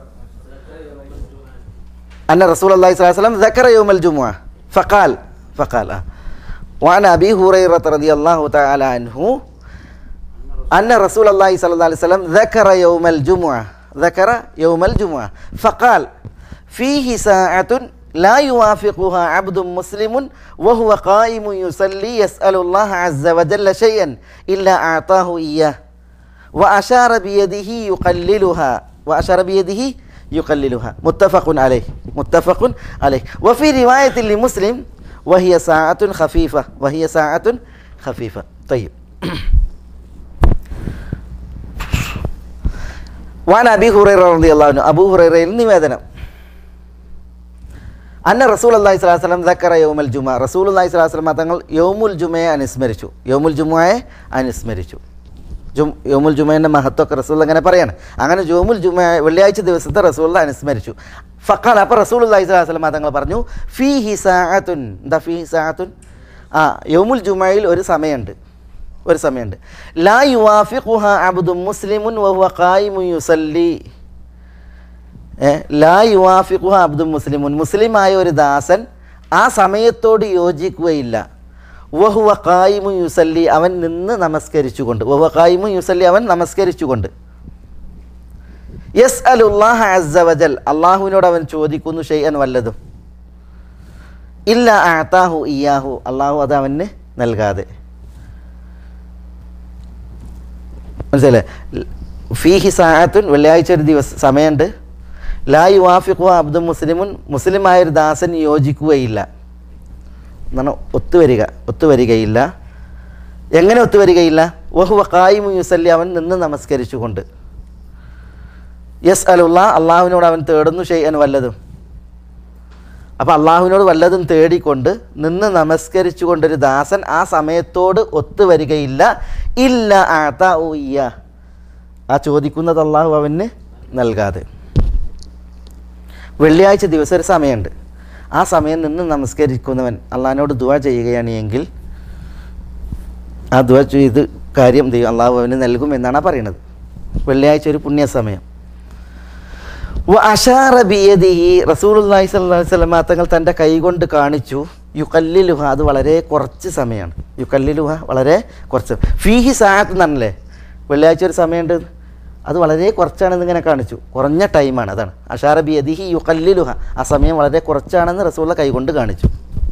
أن رسول الله صلى الله عليه وسلم ذكر يوم الجمعة فقال فقال آه. وعن أبي هريرة رضي الله تعالى عنه أن رسول الله صلى الله عليه وسلم ذكر يوم الجمعة ذكر يوم الجمعة فقال فيه ساعة لا يوافقها عبد مسلم وهو قائم يصلي يسأل الله عز وجل شيئا إلا أعطاه إياه وأشار بيده يقللها وأشار بيده يقللها متفق عليه متفق عليه وفي رواية لمسلم وهي ساعة خفيفة وهي ساعة خفيفة طيب വാൻ അബി ഹുറൈറ റളിയല്ലാഹു അൻഹു അബൂ ഹുറൈറയിൽ നിവേദനം അന്ന റസൂൽ അള്ളാഹി സ്വലാഹു വസ്ലം ദക്കറ യൗമുൽ ജുമ റസൂൽ അള്ളാഹി സ്വലാഹു വസ്ലം തങ്ങൾ യൗമുൽ ജുമയെ അനുസ്മരിച്ചു യൗമുൽ ജുമയെ അനുസ്മരിച്ചു ജും യോമുൽ ജുമേൻ്റെ മഹത്വമൊക്കെ റസൂൽ അങ്ങനെ പറയാണ് അങ്ങനെ ജോമുൽ ജുമ വെള്ളിയാഴ്ച ദിവസത്തെ റസൂൽ അനുസ്മരിച്ചു ഫക്കാൽ അപ്പോൾ റസൂൽ അള്ളാഹി സ്വലാഹു വസ്ലം തങ്ങൾ പറഞ്ഞു ഫീ ഹി സാഅത്തുൻ എന്താ ഫീ സാഅത്തുൻ ആ യോമുൽ ജുമയിൽ ഒരു സമയമുണ്ട് ഒരു സമയമുണ്ട് ലാ യുവാഫിഖുഹ അബ്ദു മുസ്ലിമുൻ വഹുവ ഖായിമു യുസല്ലി ഏ, ലാ യുവാഫിഖുഹ അബ്ദു മുസ്ലിമുൻ മുസ്ലിമായ ഒരു ദാസൻ ആ സമയത്തോട് യോജിക്കുകയില്ല വഹുവ ഖായിമു യുസല്ലി അവൻ നിന്ന് നമസ്കരിച്ചുകൊണ്ട് വഹുവ ഖായിമു യുസല്ലി അവൻ നമസ്കരിച്ചുകൊണ്ട് യസ് അലുല്ലാഹ അസ്സവജൽ അള്ളാഹുവിനോട് അവൻ ചോദിക്കുന്നു ഷെയ്യൻ വല്ലതും ഇല്ല ആത്താഹു ഇയാഹു അള്ളാഹു അത് അവന് നൽകാതെ മനസ്സിലെ ഫീഹി സാഹത്തുൻ വെള്ളിയാഴ്ച ഒരു ദിവസം സമയമുണ്ട് ലാ യുവാഫിഖു അബ്ദു മുസ്ലിമുൻ മുസ്ലിമായ ഒരു ദാസൻ യോജിക്കുകയില്ല എന്നാണ് ഒത്തുവരിക ഒത്തുവരികയില്ല എങ്ങനെ ഒത്തുവരികയില്ല വഹുവ ഖായിമു യുസല്ലി അവൻ നിന്ന് നമസ്കരിച്ചുകൊണ്ട് യസ് അലുള്ള അള്ളാഹുവിനോട് അവൻ തേടുന്നു ഷെയ്യൻ വല്ലതും അപ്പോൾ അള്ളാഹുവിനോട് വല്ലതും തേടിക്കൊണ്ട് നിന്ന് നമസ്കരിച്ചുകൊണ്ടൊരു ദാസൻ ആ സമയത്തോട് ഒത്തുവരികയില്ല ഇല്ല ആത്ത ഊയ്യ ആ ചോദിക്കുന്നത് അള്ളാഹു അവന് നൽകാതെ വെള്ളിയാഴ്ച ദിവസം ഒരു സമയമുണ്ട് ആ സമയം നിന്ന് നമസ്കരിക്കുന്നവൻ അള്ളാഹിനോട് ദുവ ചെയ്യുകയാണ് എങ്കിൽ ആ ദുവ ചെയ്ത് കാര്യം ദൈവം അള്ളാഹു അവന് നൽകും എന്നാണ് ആ പറയുന്നത് വെള്ളിയാഴ്ച ഒരു പുണ്യസമയം വ അഷാറ ബിയദിഹി റസൂലുള്ളാഹി സ്വല്ലല്ലാഹു അലൈഹി വസല്ലം തങ്ങൾ തൻ്റെ കൈകൊണ്ട് കാണിച്ചു യുക്കല്ലിലുഹ അത് വളരെ കുറച്ച് സമയമാണ് യുക്കല്ലിലുഹ വളരെ കുറച്ച് ഫീഹി സാഹത്ത് എന്നല്ലേ വെള്ളിയാഴ്ച ഒരു സമയമുണ്ട് അത് വളരെ കുറച്ചാണെന്ന് ഇങ്ങനെ കാണിച്ചു കുറഞ്ഞ ടൈമാണ് അതാണ് അഷാറ ബിയദിഹി യുക്കല്ലിലുഹ ആ സമയം വളരെ കുറച്ചാണെന്ന് റസൂള്ള കൈകൊണ്ട് കാണിച്ചു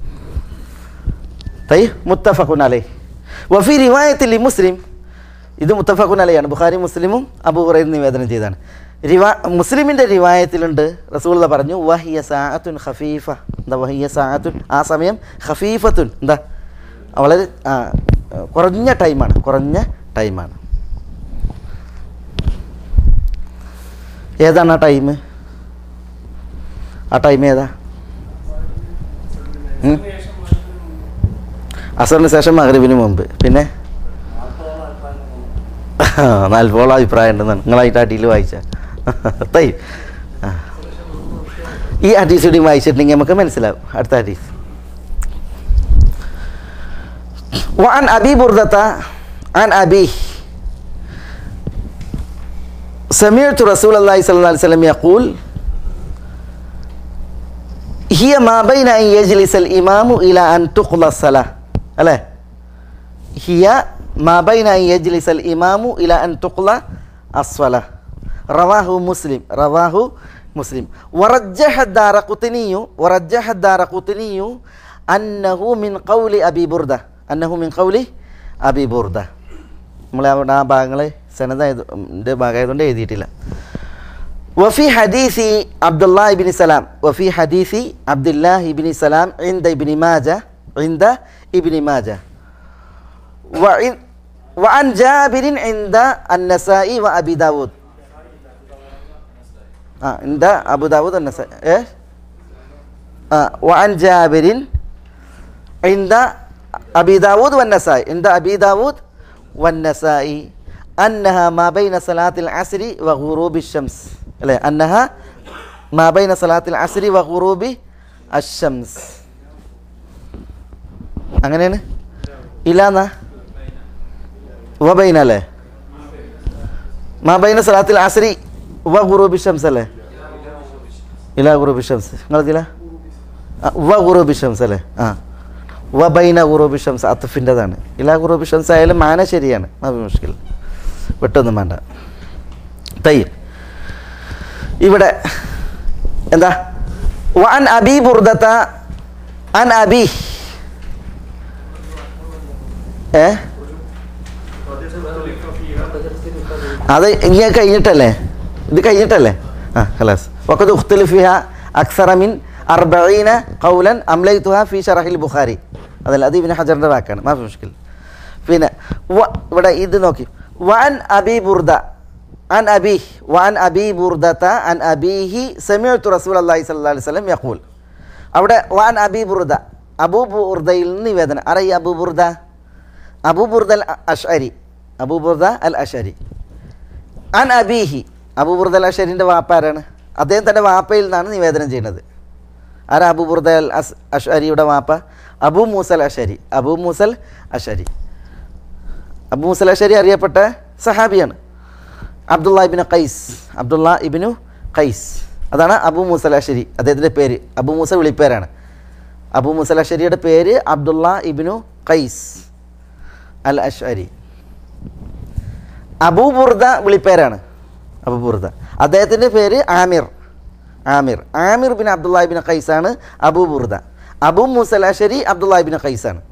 തൈ മുത്തഫഖുൻ അലൈ വഫി റിവായത്തിൽ മുസ്ലിം ഇത് മുത്തഫഖുൻ അലയാണ് ബുഖാരി മുസ്ലിമും അബൂ ഹുറൈർ നിവേദനം ചെയ്താണ് റിവാ മുസ്ലിമിൻ്റെ റിവായത്തിലുണ്ട് റസൂള്ള പറഞ്ഞു വഹിയ സാഅത്തുൻ ഖഫീഫ എന്താ വഹിയ സാഅത്തുൻ ആ സമയം ഖഫീഫത്തുൻ എന്താ വളരെ ആ, കുറഞ്ഞ ടൈമാണ് കുറഞ്ഞ ടൈമാണ് ഏതാണ് ആ ടൈം ആ ടൈം ഏതാ ഉം? അസറിന് ശേഷം മകരവിന് മുമ്പ് പിന്നെ നാൽപ്പോളം അഭിപ്രായം ഉണ്ടെന്നാണ് നിങ്ങളായിട്ട് അടിയിൽ വായിച്ച തൈ ആ. ഈ ഹദീസ് കൂടി വായിച്ചിട്ടുണ്ടെങ്കിൽ നമുക്ക് മനസ്സിലാവും അടുത്ത ഹദീസ് وعن أبي بردة عن أبيه سمعت رسول الله صلى الله عليه وسلم يقول هي ما بين أن يجلس الإمام إلى أن تقضى الصلاة ألا هي ما بين أن يجلس الإمام إلى أن تقضى الصلاة رواه مسلم رواه مسلم ورجح الدار قطني ورجح الدار قطني أنه من قول أبي بردة أنه من قول أبي بردة നമ്മൾ അവിടെ ആ ഭാഗങ്ങൾ സനതായതിൻ്റെ ഭാഗമായതുകൊണ്ട് എഴുതിയിട്ടില്ല وفي حديث عبد الله بن سلام وفي حديث عبد الله بن سلام عند ابن ماجه عند ابن ماجه وعن وعن جابر عند النسائي وأبي داود آه عند أبو داود النسائي إيه آه وعن جابر عند أبي داود والنسائي عند أبي داود والنسائي أنها ما بين صلاة العصر وغروب الشمس അല്ലേ അന്നഹ മാ ബൈന സലാത്തിൽ അസ്രി വ ഖുറൂബി അശംസ് അങ്ങനെയാണ് ഇല്ലാന്നാ വ ബൈന അല്ലേ മാ ബൈന സലാത്തിൽ അസ്രി വ ഖുറൂബി ഷംസ് അല്ലേ ഇലാ ഖുറൂബി ഷംസ് നിങ്ങളതില വ ഖുറൂബി ഷംസ് അല്ലേ ആ വ ബൈന ഖുറൂബി ഷംസ് അത്തഫിൻ്റെതാണ് ഇലാ ഖുറൂബി ഷംസ് ആയാലും മാന ശരിയാണ് അത് മുഷ്കിൽ വിട്ടൊന്നും വേണ്ട തയ്യം ഇവിടെ എന്താ വൻ അബി ബുർദത്ത അൻ അബി ഏ അത് ഇങ്ങനെ കഴിഞ്ഞിട്ടല്ലേ ഇത് കഴിഞ്ഞിട്ടല്ലേ ആ ഖലാസ് വഖദ് ഉഖ്തലിഫിഹ അക്സറ മിൻ അർബഈന ഖൗലൻ അംലൈതുഹ ഫി ഷറഹിൽ ബുഖാരി അതല്ല അത് ഇബ്നു ഹജറിന്റെ വാക്കാണ് മാഫി മുഷ്കിൽ പിന്നെ വ- ഇവിടെ ഇത് നോക്കി വൻ അബി ബുർദ عن أبيه وعن أبي بردة عن أبيه سمعت رسول الله صلى الله عليه وسلم يقول അവിടെ വാൻ അബി ബുർദ അബൂ ബുർദയിൽ നിന്ന് നിവേദനം അറ ഈ Abu Burda Abu Burda al Ashari Abu Burda al Ashari അൻ അബീഹി അബൂ ബുർദ അൽ അഷരിൻ്റെ വാപ്പ ആരാണ് അദ്ദേഹം തൻ്റെ വാപ്പയിൽ നിന്നാണ് നിവേദനം ചെയ്യുന്നത് ആരാ അബൂ ബുർദ അൽ അസ് അഷ്അരിയുടെ വാപ്പ Abu Musa Ashari Abu Musa Ashari Abu Musa Ashari അറിയപ്പെട്ട സഹാബിയാണ് അബ്ദുള്ള ഇബിന് ഖൈസ് അബ്ദുള്ള ഇബിനു ഖൈസ് അതാണ് അബു മൂസൽ അഷരി അദ്ദേഹത്തിൻ്റെ പേര് അബു മൂസ വിളിപ്പേരാണ് അബു മൂസൽ അഷരിയുടെ പേര് അബ്ദുള്ള ഇബിനു ഖൈസ് അൽ Ashari Abu Burda വിളിപ്പേരാണ് Abu Burda അദ്ദേഹത്തിൻ്റെ പേര് Amir Amir Amir bin Abdullah ibn ഖൈസാണ് Abu Burda Abu Musa al Ashari Abdullah ibn ഖൈസാണ്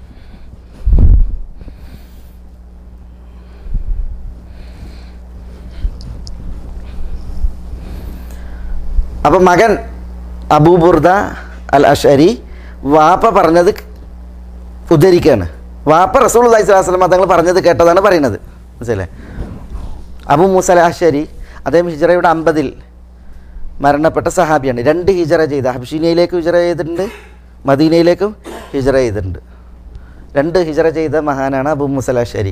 അപ്പം മകൻ അബൂബുർദ അൽ അഷരി വാപ്പ പറഞ്ഞത് ഉദ്ധരിക്കുകയാണ് വാപ്പ റസൂൽ അള്ളഹി സ്വലാസ്ലം തങ്ങൾ പറഞ്ഞത് കേട്ടതാണ് പറയുന്നത് മനസ്സിലേ അബു മൂസ അൽ അഷരി അദ്ദേഹം ഹിജറയുടെ അമ്പതിൽ മരണപ്പെട്ട സഹാബിയാണ് രണ്ട് ഹിജറ ചെയ്ത ഹബ്ഷീനയിലേക്ക് ഹിജറ ചെയ്തിട്ടുണ്ട് മദീനയിലേക്കും ഹിജറ ചെയ്തിട്ടുണ്ട് രണ്ട് ഹിജറ ചെയ്ത മഹാനാണ് അബു മൂസ അൽ അഷരി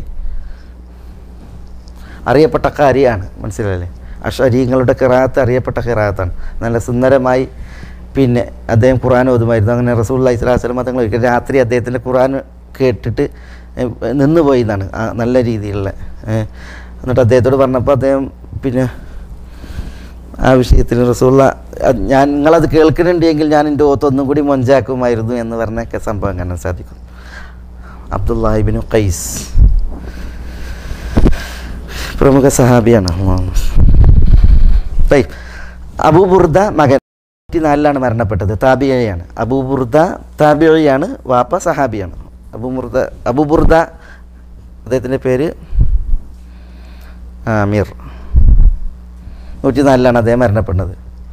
അറിയപ്പെട്ട കാര്യമാണ് മനസ്സിലല്ലേ അഷരീങ്ങളുടെ കിറാത്ത് അറിയപ്പെട്ട കിറാത്താണ് നല്ല സുന്ദരമായി പിന്നെ അദ്ദേഹം ഖുർആൻ ഓതുമായിരുന്നു അങ്ങനെ റസൂൽ അലൈഹി സ്വലാസ്ലം തങ്ങൾ ഒരിക്കൽ രാത്രി അദ്ദേഹത്തിൻ്റെ ഖുർആൻ കേട്ടിട്ട് ഏഹ്, നിന്നുപോയി എന്നാണ് ആ നല്ല രീതിയിലുള്ള ഏഹ്. എന്നിട്ട് അദ്ദേഹത്തോട് പറഞ്ഞപ്പോൾ അദ്ദേഹം പിന്നെ ആ വിഷയത്തിൽ റസൂള്ള അത് ഞാൻ നിങ്ങളത് കേൾക്കുന്നുണ്ടെങ്കിൽ ഞാൻ എൻ്റെ ഓത്ത് ഒന്നും കൂടി മൊഞ്ചാക്കുമായിരുന്നു എന്ന് പറഞ്ഞൊക്കെ സംഭവം കാണാൻ സാധിക്കും അബ്ദുല്ലാഹിബിനു ഖൈസ് പ്രമുഖ സഹാബിയാണ് തൈ അബൂബുർദ മകൻ നാലിലാണ് മരണപ്പെട്ടത് താബിയയാണ് അബൂബുർദ താബിയാണ് വാപ്പ സഹാബിയാണ് അബൂബുർദ അബൂബുർദ അദ്ദേഹത്തിൻ്റെ പേര് ആമിർ നൂറ്റി നാലിലാണ് അദ്ദേഹം മരണപ്പെടുന്നത്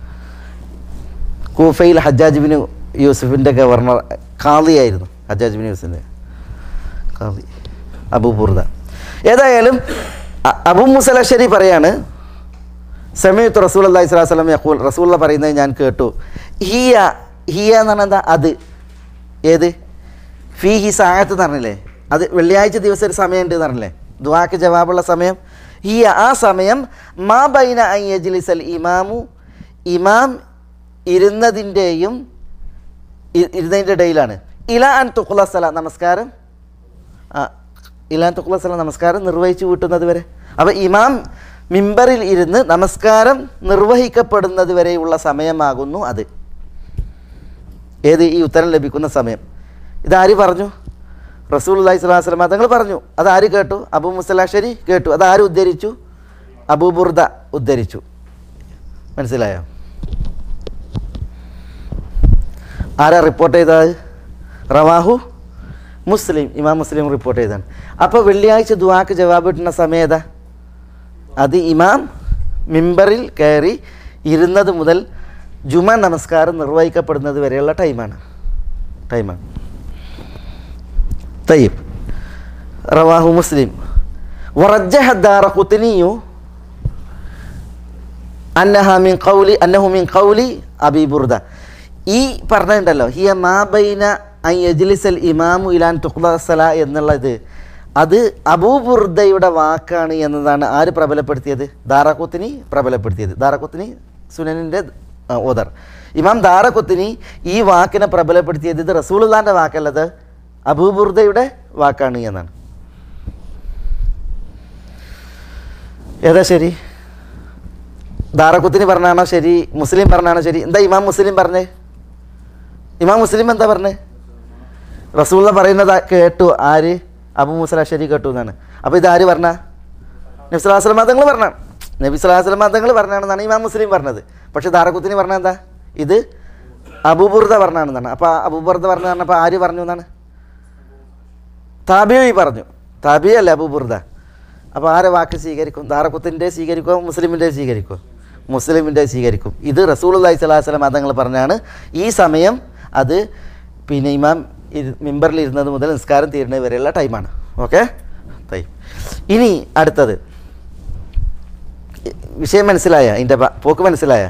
കൂഫയിൽ ഹജ്ജാജ് ബിൻ യൂസുഫിൻ്റെ ഗവർണർ ഖാദിയായിരുന്നു ഹജ്ജാജ് ബിൻ യൂസുഫിൻ്റെ ഖാദി അബൂ ബുർദ ഏതായാലും അ- അബൂ മുസലശ്ശേരി പറയാണ് സമയത്ത് റസൂൽ അള്ളഹി സ്വലാഹു വസ്ലം യഖൂൽ റസൂള്ള പറയുന്നത് ഞാൻ കേട്ടു ഹിയ ഹിയ എന്ന് പറഞ്ഞാൽ എന്താ അത് ഏത് ഫീ ഹി സായത്ത് എന്ന് പറഞ്ഞില്ലേ അത് വെള്ളിയാഴ്ച ദിവസം ഒരു സമയമുണ്ട് എന്ന് പറഞ്ഞില്ലേ ദുവാക്ക് ജവാബുള്ള സമയം ഹിയ ആ സമയം മാ ബൈന അയ്യജ്ലിസൽ ഇമാമു ഇമാം ഇരുന്നതിൻ്റെയും ഇ- ഇരുന്നതിൻ്റെ ഇടയിലാണ് ഇല അൻ തുഖുല സല നമസ്കാരം ആ ഇലാൻ തുഖുല സല നമസ്കാരം നിർവഹിച്ചു കൂട്ടുന്നത് വരെ അപ്പോൾ ഇമാം മിമ്പറിൽ ഇരുന്ന് നമസ്കാരം നിർവഹിക്കപ്പെടുന്നത് വരെയുള്ള സമയമാകുന്നു അത് ഏത് ഈ ഉത്തരം ലഭിക്കുന്ന സമയം ഇതാര് പറഞ്ഞു റസൂൽ അള്ളഹി സ്വലാഹു വസ്ലമ തങ്ങൾ പറഞ്ഞു അതാര് കേട്ടു അബു മുസലാഷരി കേട്ടു അതാര് ഉദ്ധരിച്ചു അബൂ ബുർദ ഉദ്ധരിച്ചു മനസ്സിലായോ ആരാ റിപ്പോർട്ട് ചെയ്തത് റവാഹു മുസ്ലിം ഇമാം മുസ്ലിം റിപ്പോർട്ട് ചെയ്താണ് അപ്പോൾ വെള്ളിയാഴ്ച ദുവാക്ക് ജവാബ് കിട്ടുന്ന സമയം ഏതാ അത് ഇമാം മിമ്പറിൽ കയറി ഇരുന്നത് മുതൽ ജുമ നമസ്കാരം നിർവഹിക്കപ്പെടുന്നത് വരെയുള്ള ടൈമാണ് ടൈമാണ് തയ്യബ് റവാഹു മുസ്ലിം ورجح الدار قطني أنها من قول أنه من قول أبي بردة ഈ പറഞ്ഞിട്ടുണ്ടല്ലോ ഹിയ മാബൈന അൻ യജ്ലിസൽ ഇമാമു ഇലാൻ തുഖ്ല സല എന്നുള്ളത് അത് അബൂബുർദയുടെ വാക്കാണ് എന്നതാണ് ആര് പ്രബലപ്പെടുത്തിയത് ദാറക്കുത്തിനി പ്രബലപ്പെടുത്തിയത് ദാറക്കുത്തിനി സുനനിൻ്റെ ഓദർ ഇമാം ദാറക്കുത്തിനി ഈ വാക്കിനെ പ്രബലപ്പെടുത്തിയത് ഇത് റസൂലുള്ളാൻ്റെ വാക്കല്ലത് അബൂബുർദയുടെ വാക്കാണ് എന്നാണ് ഏതാ ശരി ദാറക്കുത്തിന് പറഞ്ഞാണോ ശരി മുസ്ലിം പറഞ്ഞാണോ ശരി എന്താ ഇമാം മുസ്ലിം പറഞ്ഞേ ഇമാം മുസ്ലിം എന്താ പറഞ്ഞേ റസൂള്ള പറയുന്നത് ആ- കേട്ടു ആര് അബു മുസല ശരി കേട്ടു എന്നാണ് അപ്പോൾ ഇത് ആര് പറഞ്ഞ നബി സ്വലാസ്ലം മതങ്ങൾ പറഞ്ഞ നബി സ്വലാസ്ലം മതങ്ങൾ പറഞ്ഞാണെന്നാണ് ഇമാം മുസ്ലിം പറഞ്ഞത് പക്ഷെ ദാറക്കുത്തിന് പറഞ്ഞ എന്താ ഇത് അബൂബുർദ പറഞ്ഞാണെന്നാണ് അപ്പോൾ അബൂബുർദ പറഞ്ഞു പറഞ്ഞപ്പോൾ ആര് പറഞ്ഞു എന്നാണ് താബിയു പറഞ്ഞു താബിയ അല്ല അബൂബുർദ അപ്പോൾ ആരെ വാക്ക് സ്വീകരിക്കും ദാറക്കുത്തിൻ്റെ സ്വീകരിക്കുമോ മുസ്ലിമിൻ്റെ സ്വീകരിക്കുമോ മുസ്ലിമിൻ്റെ സ്വീകരിക്കും ഇത് റസൂൽ അള്ളഹി സ്വലാഹു വസ്ലം മതങ്ങൾ പറഞ്ഞാണ് ഈ സമയം അത് പിന്നെ ഇമാം ഇരു മിമ്പറിൽ ഇരുന്നത് മുതൽ നിസ്കാരം തീരുന്നത് വരെയുള്ള ടൈമാണ് ഓക്കെ തൈ ഇനി അടുത്തത് വിഷയം മനസ്സിലായ ഇതിൻ്റെ പ- പോക്ക് മനസ്സിലായ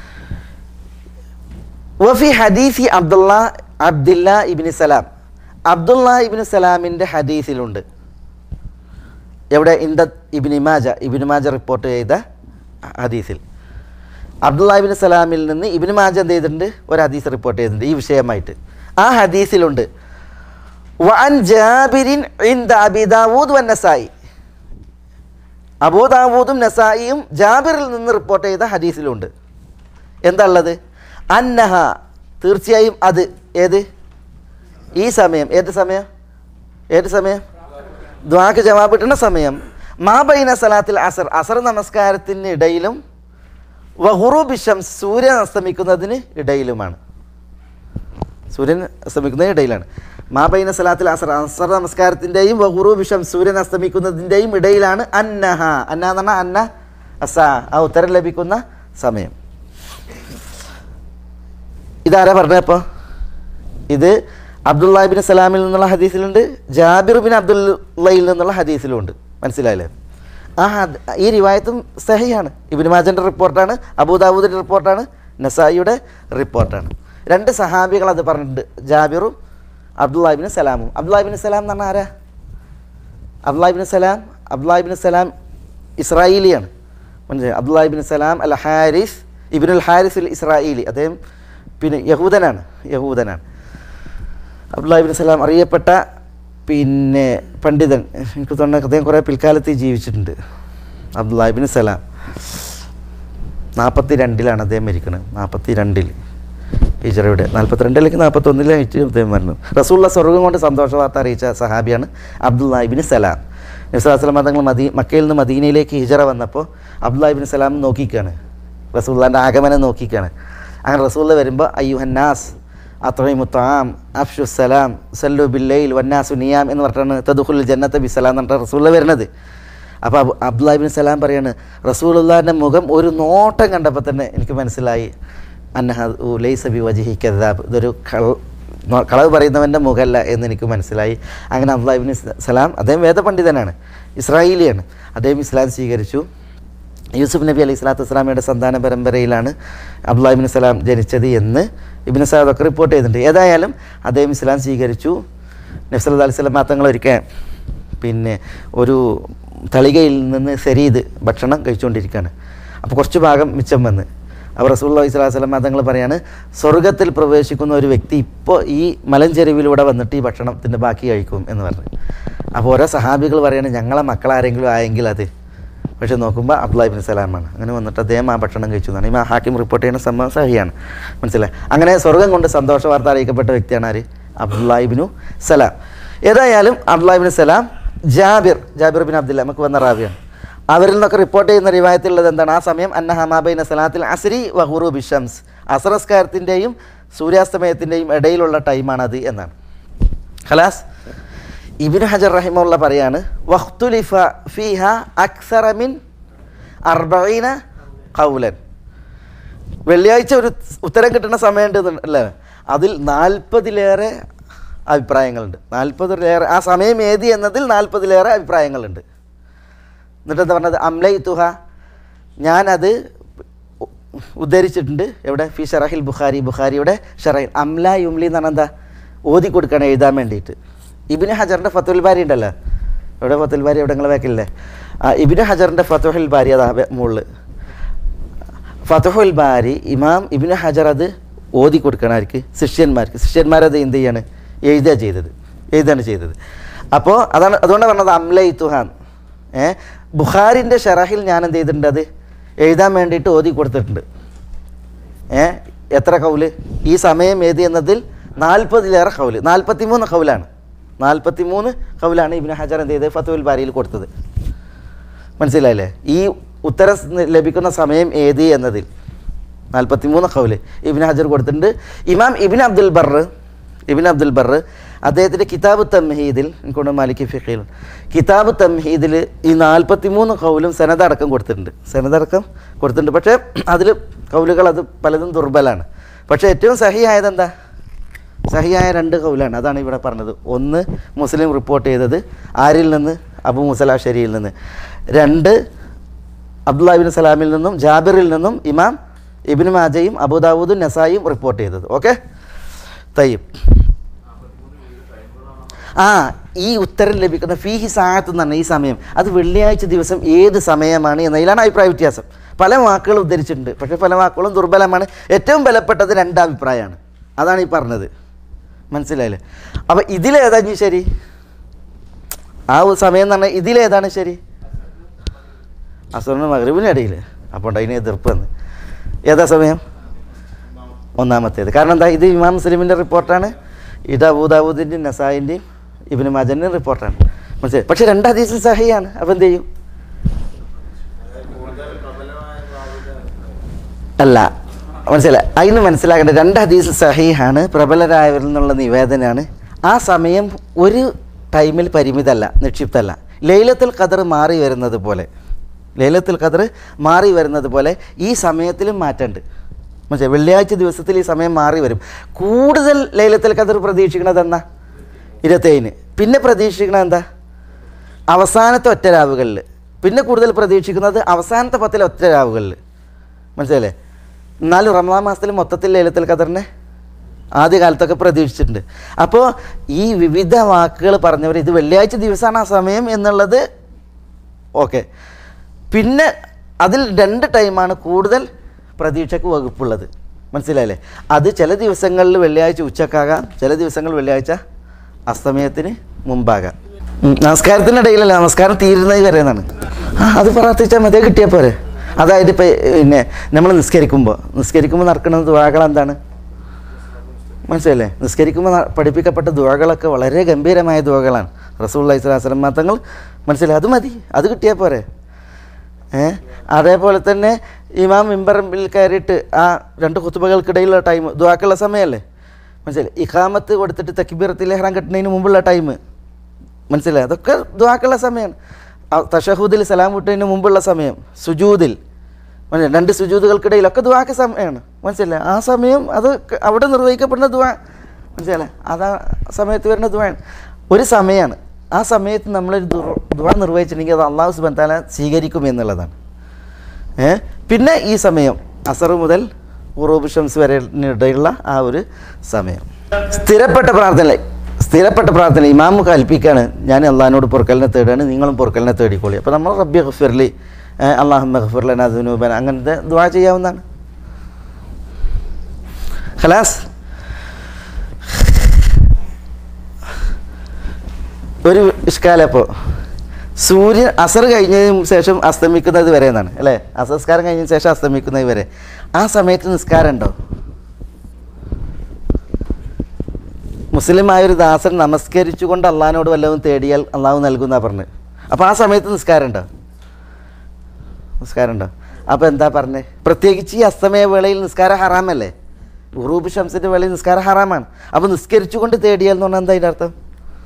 വഫി ഹദീസി അബ്ദുള്ള അബ്ദില്ല ഇബിന് സലാം അബ്ദുള്ള ഇബിന് സലാമിൻ്റെ ഹദീസിലുണ്ട് എവിടെ ഇന്ദ ibn Majah ibn Majah report ചെയ്ത ഹദീസിൽ അബ്ദുള്ള ഇബിന് സലാമിൽ നിന്ന് ഇബിന് മാജ എന്ത് ചെയ്തിട്ടുണ്ട് ഒരു ഹദീസ് റിപ്പോർട്ട് ചെയ്തിട്ടുണ്ട് ഈ വിഷയമായിട്ട് ആ ഹദീസിലുണ്ട് വഅൻ ജാബിരിൻ ഇന്ദ അബി ദാവൂദ് വൻ നസായി അബൂദാവൂദും നസായിയും ജാബിറിൽ നിന്ന് റിപ്പോർട്ട് ചെയ്ത ഹദീസിലുണ്ട് എന്താ ഉള്ളത് അന്നഹ തീർച്ചയായും അത് ഏത് ഈ സമയം ഏത് സമയം ഏത് സമയം ദ്വാക്ക് ജവാബ് കിട്ടുന്ന സമയം മാബൈന സലാത്തിൽ അസർ അസർ നമസ്കാരത്തിന് ഇടയിലും വഹുറൂബിഷം സൂര്യൻ അസ്തമിക്കുന്നതിന് ഇടയിലുമാണ് സൂര്യൻ അസ്തമിക്കുന്നതിന് ഇടയിലാണ് മാബൈന സലാത്തിൽ അസർ അസർ നമസ്കാരത്തിൻ്റെയും വഹുറൂബിഷം സൂര്യൻ അസ്തമിക്കുന്നതിൻ്റെയും ഇടയിലാണ് അന്നഹ അന്ന എന്ന് പറഞ്ഞാൽ അന്ന അസ ആ ഉത്തരം ലഭിക്കുന്ന സമയം ഇതാരാ പറഞ്ഞപ്പോൾ ഇത് അബ്ദുല്ലാഹിബിൻ സലാമിൽ നിന്നുള്ള ഹദീസിലുണ്ട് ജാബിർ ബിൻ അബ്ദുല്ലയിൽ നിന്നുള്ള ഹദീസിലുണ്ട് മനസ്സിലായില്ലേ ആ ഹദ്- ഈ റിവായത്തും സഹിയാണ് ഇബിൻ മാജൻ്റെ റിപ്പോർട്ടാണ് അബൂദാബൂദിൻ്റെ റിപ്പോർട്ടാണ് നസായിയുടെ റിപ്പോർട്ടാണ് രണ്ട് സഹാബികൾ അത് പറഞ്ഞിട്ടുണ്ട് ജാബിറും അബ്ദുല്ലാഹിബിൻ സലാമും അബ്ദുല്ലാഹിബിൻ സലാം എന്ന് പറഞ്ഞാൽ ആരാ അബ്ദുല്ലാഹിബിൻ സലാം അബ്ദുല്ലാഹിബിൻ സലാം ഇസ്രായേലിയാണ് മനസ്സിലായി അബ്ദുല്ലാഹിബിൻ സലാം അൽ ഹാരിസ് ഇബിനുൽ ഹാരിസ് അൽ ഇസ്രായേലി അദ്ദേഹം പിന്നെ യഹൂദനാണ് യഹൂദനാണ് അബ്ദുല്ലാഹിബിൻ സലാം അറിയപ്പെട്ട പിന്നെ പണ്ഡിതൻ എനിക്ക് തോന്നുന്ന അദ്ദേഹം കുറേ പിൽക്കാലത്ത് ജീവിച്ചിട്ടുണ്ട് അബ്ദുല്ലാഹിബിൻ സലാം നാൽപ്പത്തി രണ്ടിലാണ് അദ്ദേഹം മരിക്കുന്നത് നാൽപ്പത്തി രണ്ടിൽ ഹിജറയുടെ നാൽപ്പത്തിരണ്ടിലേക്ക് നാൽപ്പത്തൊന്നിലേക്ക് അദ്ദേഹം മരണം റസൂള്ള സ്വർഗം കൊണ്ട് സന്തോഷ വാർത്ത അറിയിച്ച സഹാബിയാണ് അബ്ദുല്ലാഹിബിൻ സലാം നബ്സാസ്ലം തങ്ങൾ മദീ മക്കയിൽ നിന്ന് മദീനയിലേക്ക് ഹിജറ വന്നപ്പോൾ അബ്ദുല്ലാഹിബിൻ സലാം നോക്കിക്കാണ് റസൂള്ളാൻ്റെ ആഗമനം നോക്കിക്കാണ് അങ്ങനെ റസൂള്ള വരുമ്പോൾ അയ്യുഹന്നാസ് അത്രയുമുത്താം അഫ്ഷു സലാം സല്ലു ബില്ലയിൽ വന്നാസു നിയാം എന്ന് പറഞ്ഞിട്ടാണ് തദുഖുൽ ജന്നത്ത് ബിസലാം എന്ന് പറഞ്ഞിട്ട് റസൂള്ള വരുന്നത് അപ്പോൾ അബ് അബ്ദുല്ലാഹിബിൻ സലാം പറയാണ് റസൂലുള്ളാഹിൻ്റെ മുഖം ഒരു നോട്ടം കണ്ടപ്പോൾ തന്നെ എനിക്ക് മനസ്സിലായി അന്നഹ ലൈസബി വജിഹി കദാബ് ഇതൊരു കൾ നോ- കളവ് പറയുന്നവൻ്റെ മുഖമല്ല എന്ന് എനിക്ക് മനസ്സിലായി അങ്ങനെ അബ്ദുല്ലാഹിബിൻ സലാം അദ്ദേഹം വേദപണ്ഡിതനാണ് ഇസ്രായേലിയാണ് അദ്ദേഹം ഇസ്ലാം സ്വീകരിച്ചു യൂസുഫ് നബി അലൈഹി സ്വലാത്തു വസ്സലാമയുടെ സന്താന പരമ്പരയിലാണ് അബ്ദുല്ലാഹിബിൻ സലാം ജനിച്ചത് എന്ന് ഇബിൻ സാദൊക്കെ റിപ്പോർട്ട് ചെയ്തിട്ടുണ്ട് ഏതായാലും അദ്ദേഹം ഇസ്ലാം സ്വീകരിച്ചു നബ്സല്ലാ അലൈഹി സ്വലം തങ്ങൾ ഒരിക്കൽ പിന്നെ ഒരു തളികയിൽ നിന്ന് സെരീദ് ഭക്ഷണം കഴിച്ചുകൊണ്ടിരിക്കുകയാണ് അപ്പോൾ കുറച്ച് ഭാഗം മിച്ചം വന്ന് അപ്പോൾ റസൂല്ലാ ഇസ്ലാം സ്വലം തങ്ങൾ പറയാണ് സ്വർഗത്തിൽ പ്രവേശിക്കുന്ന ഒരു വ്യക്തി ഇപ്പോൾ ഈ മലഞ്ചെരുവിലൂടെ വന്നിട്ട് ഈ ഭക്ഷണത്തിൻ്റെ ബാക്കി കഴിക്കും എന്ന് പറഞ്ഞു അപ്പോൾ ഓരോ സഹാബികൾ പറയാണ് ഞങ്ങളെ മക്കളാരെങ്കിലും ആയെങ്കിൽ അത് പക്ഷെ നോക്കുമ്പോൾ അബ്ദുല്ലാഹിബിൻ സലാമാണ് അങ്ങനെ വന്നിട്ട് അദ്ദേഹം ആ ഭക്ഷണം കഴിച്ചു എന്നാണ് ഈ ഹാക്കിം റിപ്പോർട്ട് ചെയ്യുന്ന സംഭവം സഹിയാണ് മനസ്സിലായി അങ്ങനെ സ്വർഗം കൊണ്ട് സന്തോഷ വാർത്ത അറിയിക്കപ്പെട്ട വ്യക്തിയാണ് ആര് അബ്ദുല്ലാഹിബിനു സലാം ഏതായാലും Abdullah ibn Salam Jabir Jabir bin Abdullah നമുക്ക് വന്ന റാബിയാണ് അവരിൽ നിന്നൊക്കെ റിപ്പോർട്ട് ചെയ്യുന്ന റിവായത്തിലുള്ളത് എന്താണ് ആ സമയം അന്ന ഹമാബൈന സലാത്തിൽ അസ്രി വഹുറു ബിഷംസ് അസറസ്കാരത്തിൻ്റെയും സൂര്യാസ്തമയത്തിൻ്റെയും ഇടയിലുള്ള ടൈമാണത് എന്നാണ് ഖലാസ് ഇബിൻ ഹജർ റഹിമുള്ള പറയാണ് വഖ്തുലിഫ ഫീഹ അക്സറമിൻ അർബീന കൗലൻ വെള്ളിയാഴ്ച ഒരു ഉത്തരം കിട്ടുന്ന സമയമുണ്ട് അല്ലേ അതിൽ നാൽപ്പതിലേറെ അഭിപ്രായങ്ങളുണ്ട് നാൽപ്പതിലേറെ ആ സമയം ഏതി എന്നതിൽ നാൽപ്പതിലേറെ അഭിപ്രായങ്ങളുണ്ട് എന്നിട്ട് എന്താ പറഞ്ഞത് അംലൈ തുഹ ഞാനത് ഉ- ഉദ്ധരിച്ചിട്ടുണ്ട് എവിടെ ഫി ഷറഹിൽ ബുഖാരി ബുഖാരിയുടെ ഷറഹിൽ അംല യുംലി എന്ന് പറഞ്ഞാൽ എന്താ ഓതി കൊടുക്കണം എഴുതാൻ വേണ്ടിയിട്ട് ഇബിന് ഹജറിൻ്റെ ഫത്തുൽ ബാരി ഉണ്ടല്ലോ എവിടെ ഫത്തുൽ ബാരി എവിടെ നിങ്ങൾ വേക്കില്ലേ ആ ഇബിന് ഹജറിൻ്റെ ഫത്തുഹുൽ ബാരി അതാ മുകളിൽ ഫതുഹുൽ ബാരി ഇമാം ഇബിന് ഹജർ അത് ഓതി കൊടുക്കണമാർക്ക് ശിഷ്യന്മാർക്ക് ശിഷ്യന്മാരത് എന്ത് ചെയ്യാണ് എഴുതുക ചെയ്തത് എഴുതുകയാണ് ചെയ്തത് അപ്പോൾ അതാണ് അതുകൊണ്ട് പറഞ്ഞത് അംല ഇത്തുഹാൻ ഏ ബുഖാരിൻ്റെ ഷറഹിൽ ഞാൻ എന്ത് ചെയ്തിട്ടുണ്ട് അത് എഴുതാൻ വേണ്ടിയിട്ട് ഓതി കൊടുത്തിട്ടുണ്ട് ഏ എത്ര കൗല് ഈ സമയം ഏത് എന്നതിൽ നാൽപ്പതിലേറെ കൗല് നാൽപ്പത്തി മൂന്ന് കൗലാണ് നാൽപ്പത്തി മൂന്ന് കൗലാണ് ഇബിന് ഹജർ എന്ത് ചെയ്തത് ഫത്തുൽ ബാരിയിൽ കൊടുത്തത് മനസ്സിലായില്ലേ ഈ ഉത്തരം സ് ലഭിക്കുന്ന സമയം ഏത് എന്നതിൽ നാൽപ്പത്തി മൂന്ന് കൗല് ഇബിൻ ഹജർ കൊടുത്തിട്ടുണ്ട് ഇമാം ഇബിൻ അബ്ദുൽ ബർ ഇബിൻ അബ്ദുൽ ബർ അദ്ദേഹത്തിൻ്റെ കിതാബ് തംഹീദിൽ എനിക്കൊണ്ട് മാലിക് ഫിഖയിൽ കിതാബ് തംഹീദിൽ ഈ നാൽപ്പത്തി മൂന്ന് കൗലും സനതടക്കം കൊടുത്തിട്ടുണ്ട് സനതടക്കം കൊടുത്തിട്ടുണ്ട് പക്ഷേ അതിൽ കൗലുകൾ അത് പലതും ദുർബലാണ് പക്ഷേ ഏറ്റവും സഹിയായത് എന്താ സഹിയായ രണ്ട് കൗലാണ് അതാണ് ഇവിടെ പറഞ്ഞത് ഒന്ന് മുസ്ലിം റിപ്പോർട്ട് ചെയ്തത് ആരിൽ നിന്ന് അബു മുസലാ ഷരിയിൽ നിന്ന് രണ്ട് അബ്ദുല്ലാഹിബിൻ സലാമിൽ നിന്നും ജാബിറിൽ നിന്നും ഇമാം ഇബിൻ മാജയും അബുദാവൂദും നസായും റിപ്പോർട്ട് ചെയ്തത് ഓക്കെ തയ്യം ആ ഈ ഉത്തരം ലഭിക്കുന്ന ഫീഹി സാഹത്ത് എന്ന് പറഞ്ഞ ഈ സമയം അത് വെള്ളിയാഴ്ച ദിവസം ഏത് സമയമാണ് എന്നതിലാണ് അഭിപ്രായ വ്യത്യാസം പല വാക്കുകൾ ഉദ്ധരിച്ചിട്ടുണ്ട് പക്ഷേ പല വാക്കുകളും ദുർബലമാണ് ഏറ്റവും ബലപ്പെട്ടത് രണ്ടഭിപ്രായമാണ് അതാണ് ഈ പറഞ്ഞത് മനസ്സിലായില്ലേ അപ്പം ഇതിലേതാ ഇനി ശരി ആ ഒരു സമയം എന്ന് പറഞ്ഞാൽ ഇതിലേതാണ് ശരി അസുറിന് മകരവിനിടയിൽ അപ്പോൾ ഉണ്ട് അതിന് എതിർപ്പ് വന്ന് ഏതാ സമയം ഒന്നാമത്തേത് കാരണം എന്താ ഇത് ഇമാം മുസ്ലിമിൻ്റെ റിപ്പോർട്ടാണ് ഇത് അബൂദാബൂദിൻ്റെയും നസായിൻ്റെയും ഇബിന് മജൻ്റെയും റിപ്പോർട്ടാണ് മനസ്സിലായി പക്ഷേ രണ്ട് ഹദീസും സഹിയാണ് അപ്പോൾ എന്ത് ചെയ്യും അല്ല മനസ്സിലായി അതിന് മനസ്സിലാക്കേണ്ട രണ്ട് ഹദീസ് സഹീഹാണ് പ്രബലരായവരിൽ നിന്നുള്ള നിവേദനമാണ് ആ സമയം ഒരു ടൈമിൽ പരിമിതമല്ല നിക്ഷിപ്തമല്ല ലൈലത്തുൽ ഖദർ മാറി വരുന്നത് പോലെ ലൈലത്തുൽ ഖദർ മാറി വരുന്നത് പോലെ ഈ സമയത്തിലും മാറ്റമുണ്ട് മനസ്സിലായി വെള്ളിയാഴ്ച ദിവസത്തിൽ ഈ സമയം മാറി വരും കൂടുതൽ ലൈലത്തുൽ ഖദർ പ്രതീക്ഷിക്കണത് എന്നാ ഇരുപത്തേഴിന് പിന്നെ പ്രതീക്ഷിക്കണത് എന്താ അവസാനത്തെ ഒറ്റ രാവുകളിൽ പിന്നെ കൂടുതൽ പ്രതീക്ഷിക്കുന്നത് അവസാനത്തെ പത്തിലെ ഒറ്റ രാവുകളിൽ മനസ്സിലല്ലേ എന്നാലും റമദാൻ മാസത്തിൽ മൊത്തത്തിൽ ലൈലത്തുൽ ഖദറിനെ ആദ്യ കാലത്തൊക്കെ പ്രതീക്ഷിച്ചിട്ടുണ്ട് അപ്പോൾ ഈ വിവിധ വാക്കുകൾ പറഞ്ഞവർ ഇത് വെള്ളിയാഴ്ച ദിവസമാണ് ആ സമയം എന്നുള്ളത് ഓക്കെ പിന്നെ അതിൽ രണ്ട് ടൈമാണ് കൂടുതൽ പ്രതീക്ഷയ്ക്ക് വകുപ്പുള്ളത് മനസ്സിലായില്ലേ അത് ചില ദിവസങ്ങളിൽ വെള്ളിയാഴ്ച ഉച്ചക്കാകാം ചില ദിവസങ്ങൾ വെള്ളിയാഴ്ച അസ്തമയത്തിന് മുമ്പാകാം ഉം, നമസ്കാരത്തിനിടയിലല്ല നമസ്കാരം തീരുന്നത് വരെ എന്നാണ് ആ അത് പ്രാർത്ഥിച്ചാൽ മതി അത് കിട്ടിയാൽ പോരെ അതായത് ഇപ്പം പിന്നെ നമ്മൾ നിസ്കരിക്കുമ്പോൾ നിസ്കരിക്കുമ്പോൾ നടക്കുന്ന ദുവാകൾ എന്താണ് മനസ്സിലല്ലേ നിസ്കരിക്കുമ്പോൾ ന- പഠിപ്പിക്കപ്പെട്ട ദുവകളൊക്കെ വളരെ ഗംഭീരമായ ദുവകളാണ് റസൂള്ള ഇസ്ലാസ്ലം മാത്രങ്ങൾ മനസ്സിലായി അത് മതി അത് കിട്ടിയാൽ പോരെ ഏ അതേപോലെ തന്നെ ഇമാം മിമ്പറിൽ കയറിയിട്ട് ആ രണ്ട് കുത്തുബകൾക്കിടയിലുള്ള ടൈം ദുവാക്കുള്ള സമയമല്ലേ മനസ്സിലായി ഇഖാമത്ത് കൊടുത്തിട്ട് തക്കിബീറത്തിൽ ഇഹ്റാം കെട്ടുന്നതിന് മുമ്പുള്ള ടൈം മനസ്സിലായി അതൊക്കെ ദുവാക്കുള്ള സമയമാണ് തഷഹൂദിൽ സലാം വിട്ടതിന് മുമ്പുള്ള സമയം സുജൂദിൽ മനസ്സിലായി രണ്ട് സുജൂദുകൾക്കിടയിലൊക്കെ ദുവാക്ക് സമയമാണ് മനസ്സിലായി ആ സമയം അത് ക- അവിടെ നിർവഹിക്കപ്പെടുന്ന ദുവാ മനസ്സിലായി അതാ സമയത്ത് വരുന്ന ദുവാണ് ഒരു സമയമാണ് ആ സമയത്ത് നമ്മളൊരു ദുർ- ദുവാ നിർവഹിച്ചിട്ടുണ്ടെങ്കിൽ അത് അള്ളാഹു സുബൻ താല സ്വീകരിക്കും എന്നുള്ളതാണ് ഏ പിന്നെ ഈ സമയം അസർ മുതൽ ഉറൂബ് ഷംസ് വരെ ഇടയുള്ള ആ ഒരു സമയം സ്ഥിരപ്പെട്ട പ്രാർത്ഥന സ്ഥിരപ്പെട്ട പ്രാർത്ഥന ഇമാമ് കൽപ്പിക്കാണ് ഞാൻ അള്ളഹാനോട് പൊറുക്കലിനെ തേടാണ് നിങ്ങളും പൊറുക്കലിനെ തേടിക്കോളി അപ്പോൾ നമ്മൾ റബ്ബി ഗഫിർലി അള്ളാഹു മഹഫുർലൻ അതുനൂബൻ അങ്ങനത്തെ ദുവാ ചെയ്യാവുന്നതാണ് ഖലാസ് ഒരു ഇഷ്കാലപ്പോൾ സൂര്യൻ അസർ കഴിഞ്ഞതിന് ശേഷം അസ്തമിക്കുന്നത് വരെ എന്നാണ് അല്ലേ അസംസ്കാരം കഴിഞ്ഞതിന് ശേഷം അസ്തമിക്കുന്നത് വരെ ആ സമയത്ത് നിസ്കാരം ഉണ്ടോ മുസ്ലിമായ ഒരു ദാസൻ നമസ്കരിച്ചുകൊണ്ട് അള്ളഹാനോട് വല്ലതും തേടിയാൽ അള്ളാഹു നൽകുന്ന പറഞ്ഞ് അപ്പോൾ ആ സമയത്ത് നിസ്കാരം ഉണ്ടോ നിസ്കാരം ഉണ്ടോ അപ്പോൾ എന്താ പറഞ്ഞത് പ്രത്യേകിച്ച് ഈ അസ്തമയ വേളയിൽ നിസ്കാരം ഹറാമല്ലേ ഉറൂബ് ഷംസിൻ്റെ വേളയിൽ നിസ്കാരം ഹറാമാണ് അപ്പോൾ നിസ്കരിച്ചുകൊണ്ട് തേടിയാൽ എന്ന് പറഞ്ഞാൽ എന്താ അതിൻ്റെ അർത്ഥം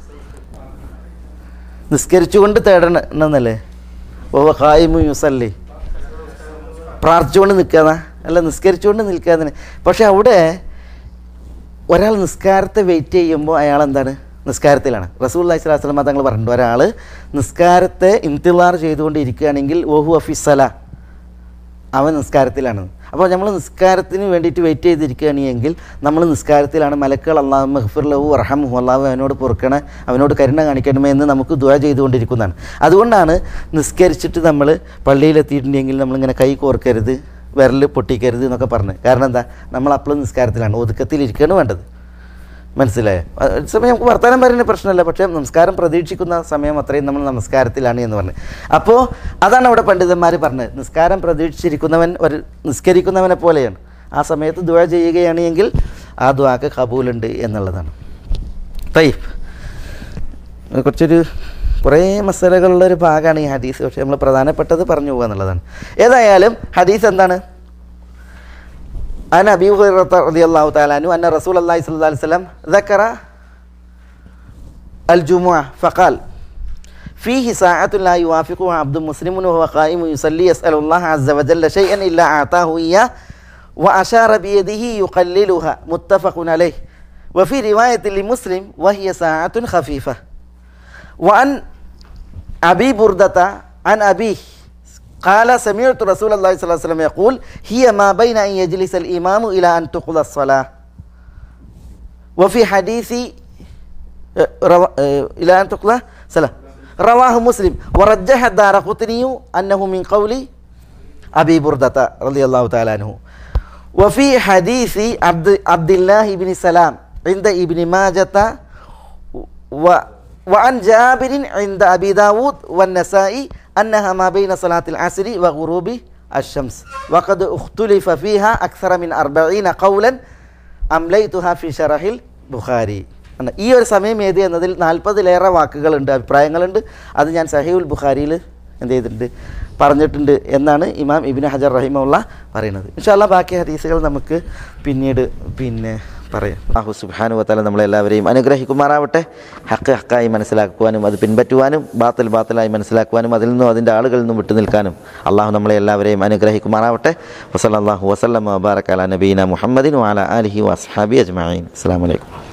നിസ്കരിച്ചുകൊണ്ട് തേടണം എന്നല്ലേ ഓ ഹായിമു യുസല്ലി പ്രാർത്ഥിച്ചുകൊണ്ട് നിൽക്കാന്ന അല്ല നിസ്കരിച്ചുകൊണ്ട് നിൽക്കാതെ പക്ഷെ അവിടെ ഒരാൾ നിസ്കാരത്തെ വെയിറ്റ് ചെയ്യുമ്പോൾ അയാൾ എന്താണ് നിസ്കാരത്തിലാണ് റസൂൽ അലൈഹി സ്വലാസ്ലം തങ്ങൾ പറഞ്ഞിട്ടുണ്ട് ഒരാൾ നിസ്കാരത്തെ ഇന്തിലാർ ചെയ്തുകൊണ്ട് ഇരിക്കുകയാണെങ്കിൽ ഓഹു അഫിസല അവൻ നിസ്കാരത്തിലാണ് അപ്പോൾ നമ്മൾ നിസ്കാരത്തിന് വേണ്ടിയിട്ട് വെയിറ്റ് ചെയ്തിരിക്കുകയാണെങ്കിൽ നമ്മൾ നിസ്കാരത്തിലാണ് മലക്കുകൾ അള്ളാഹു മഹഫുർലഹു റഹമുഹു അള്ളാഹു അവനോട് പൊറുക്കണേ അവനോട് കരുണ കാണിക്കണമേ എന്ന് നമുക്ക് ദുആ ചെയ്തുകൊണ്ടിരിക്കുന്നതാണ് അതുകൊണ്ടാണ് നിസ്കരിച്ചിട്ട് നമ്മൾ പള്ളിയിലെത്തിയിട്ടുണ്ടെങ്കിൽ നമ്മളിങ്ങനെ കൈ കോർക്കരുത് വിരൽ പൊട്ടിക്കരുത് എന്നൊക്കെ പറഞ്ഞ് കാരണം എന്താ നമ്മൾ അപ്പോഴും നിസ്കാരത്തിലാണ് ഒതുക്കത്തിലിരിക്കുകയാണ് വേണ്ടത് മനസ്സിലായോ അഹ് ഒരു സമയം നമുക്ക് വർത്തമാനം പറയുന്ന പ്രശ്നമല്ല പക്ഷേ നമസ്കാരം പ്രതീക്ഷിക്കുന്ന സമയം അത്രയും നമ്മൾ നമസ്കാരത്തിലാണ് എന്ന് പറഞ്ഞു അപ്പോൾ അതാണ് അവിടെ പണ്ഡിതന്മാർ പറഞ്ഞത് നിസ്കാരം പ്രതീക്ഷിച്ചിരിക്കുന്നവൻ ഒരു നിസ്കരിക്കുന്നവനെ പോലെയാണ് ആ സമയത്ത് ദുആ ചെയ്യുകയാണ് എങ്കിൽ ആ ദുആക്ക് കബൂലുണ്ട് എന്നുള്ളതാണ് തയ്യബ് കുറച്ചൊരു കുറേ മസാലകളുള്ള ഒരു ഭാഗമാണ് ഈ ഹദീസ് പക്ഷേ നമ്മൾ പ്രധാനപ്പെട്ടത് പറഞ്ഞു പോകുക എന്നുള്ളതാണ് ഏതായാലും ഹദീസ് എന്താണ് عن أبي هريرة رضي الله تعالى عنه أن رسول الله صلى الله عليه وسلم ذكر الجمعة فقال فيه ساعة لا يوافقها عبد مسلم وهو قائم يصلي يسأل الله عز وجل شيئا إلا أعطاه إياه وأشار بيده يقللها متفق عليه وفي رواية لمسلم وهي ساعة خفيفة وعن أبي بردة عن أبيه قال سمعت رسول الله صلى الله عليه وسلم يقول هي ما بين أن يجلس الإمام إلى أن تقضى الصلاة وفي حديث آه، روا- آه، إلى أن تقضى صلاة رواه مسلم ورجح الدار قطني أنه من قول أبي بردة رضي الله تعالى عنه وفي حديث عبد, عبد الله بن سلام عند ابن ماجة و وعن جابر عند أبي داود والنسائي أنها ما بين صلاة العصر وغروب الشمس وقد اختلف فيها أكثر من أربعين قولا أمليتها في شرح البخاري ആണ്. ഈ ഒരു സമയം ഏത് എന്നതിൽ നാൽപ്പതിലേറെ വാക്കുകളുണ്ട് അഭിപ്രായങ്ങളുണ്ട് അത് ഞാൻ സഹീഉൽ ബുഖാരിയിൽ എന്ത് ചെയ്തിട്ടുണ്ട് പറഞ്ഞിട്ടുണ്ട് എന്നാണ് ഇമാം ഇബിന് ഹജർ റഹിമുള്ള പറയുന്നത് ഇൻഷാല്ല ബാക്കി ഹദീസുകൾ നമുക്ക് പിന്നീട് പിന്നെ പറയാം അഹു സുബാനു വത്താല നമ്മളെല്ലാവരെയും അനുഗ്രഹിക്കുമാറാവട്ടെ ഹക്ക് ഹക്കായി മനസ്സിലാക്കുവാനും അത് പിൻപറ്റുവാനും ബാത്തൽ ബാത്തലായി മനസ്സിലാക്കുവാനും അതിൽ നിന്നും അതിൻ്റെ ആളുകളിൽ നിന്നും വിട്ടു നിൽക്കാനും അള്ളാഹു നമ്മളെ എല്ലാവരെയും അനുഗ്രഹിക്കുമാറാവട്ടെ വസല്ലാഹു വസ്ലം വബാറക്കാല നബീന മുഹമ്മദിൻ വാല അലഹി വസ്ഹാബി അജ്മീൻ അസ്സാം വലൈക്കും